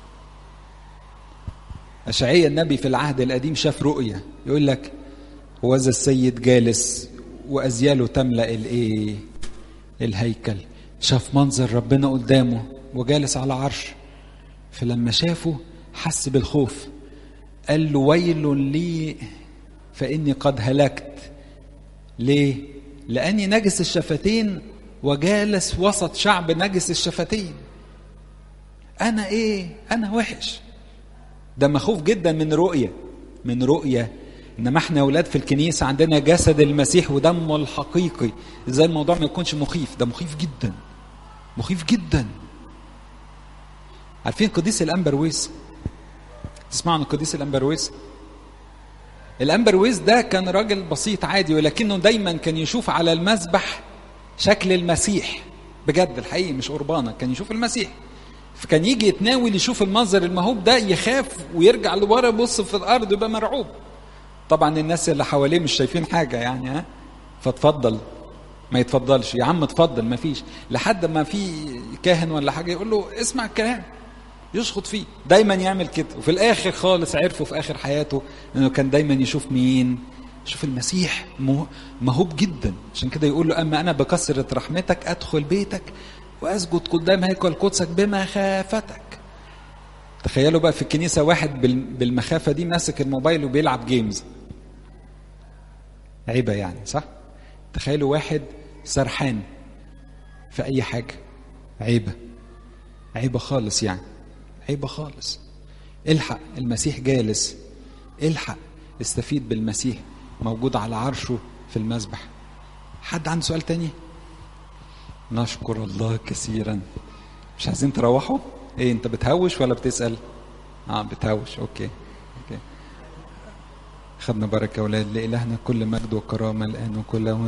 اشعيا النبي في العهد القديم شاف رؤيه يقول لك وذا السيد جالس وازياله تملا الايه الهيكل شاف منظر ربنا قدامه وجالس على عرش فلما شافه حس بالخوف قال له ويل لي فاني قد هلكت ليه لاني نجس الشفتين وجالس وسط شعب نجس الشفتين انا ايه انا وحش ده مخوف جدا من رؤيه من رؤيه انما احنا اولاد في الكنيسه عندنا جسد المسيح ودمه الحقيقي ازاي الموضوع ما يكونش مخيف ده مخيف جدا مخيف جدا عارفين قديس الامبرويس تسمعوا عن القديس الامبرويس الامبرويس ده كان راجل بسيط عادي ولكنه دايما كان يشوف على المذبح شكل المسيح بجد الحقيقي مش قربانه كان يشوف المسيح فكان يجي يتناول يشوف المنظر المهوب ده يخاف ويرجع لورا يبص في الارض يبقى مرعوب طبعا الناس اللي حواليه مش شايفين حاجه يعني ها فاتفضل ما يتفضلش يا عم اتفضل ما فيش لحد ما في كاهن ولا حاجه يقول له اسمع الكلام يشخط فيه دايما يعمل كده وفي الاخر خالص عرفه في اخر حياته انه كان دايما يشوف مين يشوف المسيح مهوب جدا عشان كده يقول له اما انا بكثره رحمتك ادخل بيتك واسجد قدام هيكل قدسك بمخافتك تخيلوا بقى في الكنيسة واحد بالمخافة دي ماسك الموبايل وبيلعب جيمز عيبة يعني صح تخيلوا واحد سرحان في أي حاجة عيبة عيبة خالص يعني عيبة خالص الحق المسيح جالس الحق استفيد بالمسيح موجود على عرشه في المسبح حد عنده سؤال تاني نشكر الله كثيرا مش عايزين تروحوا ايه انت بتهوش ولا بتسال اه بتهوش اوكي اوكي خدنا بركه اولاد لالهنا كل مجد وكرامه الان وكل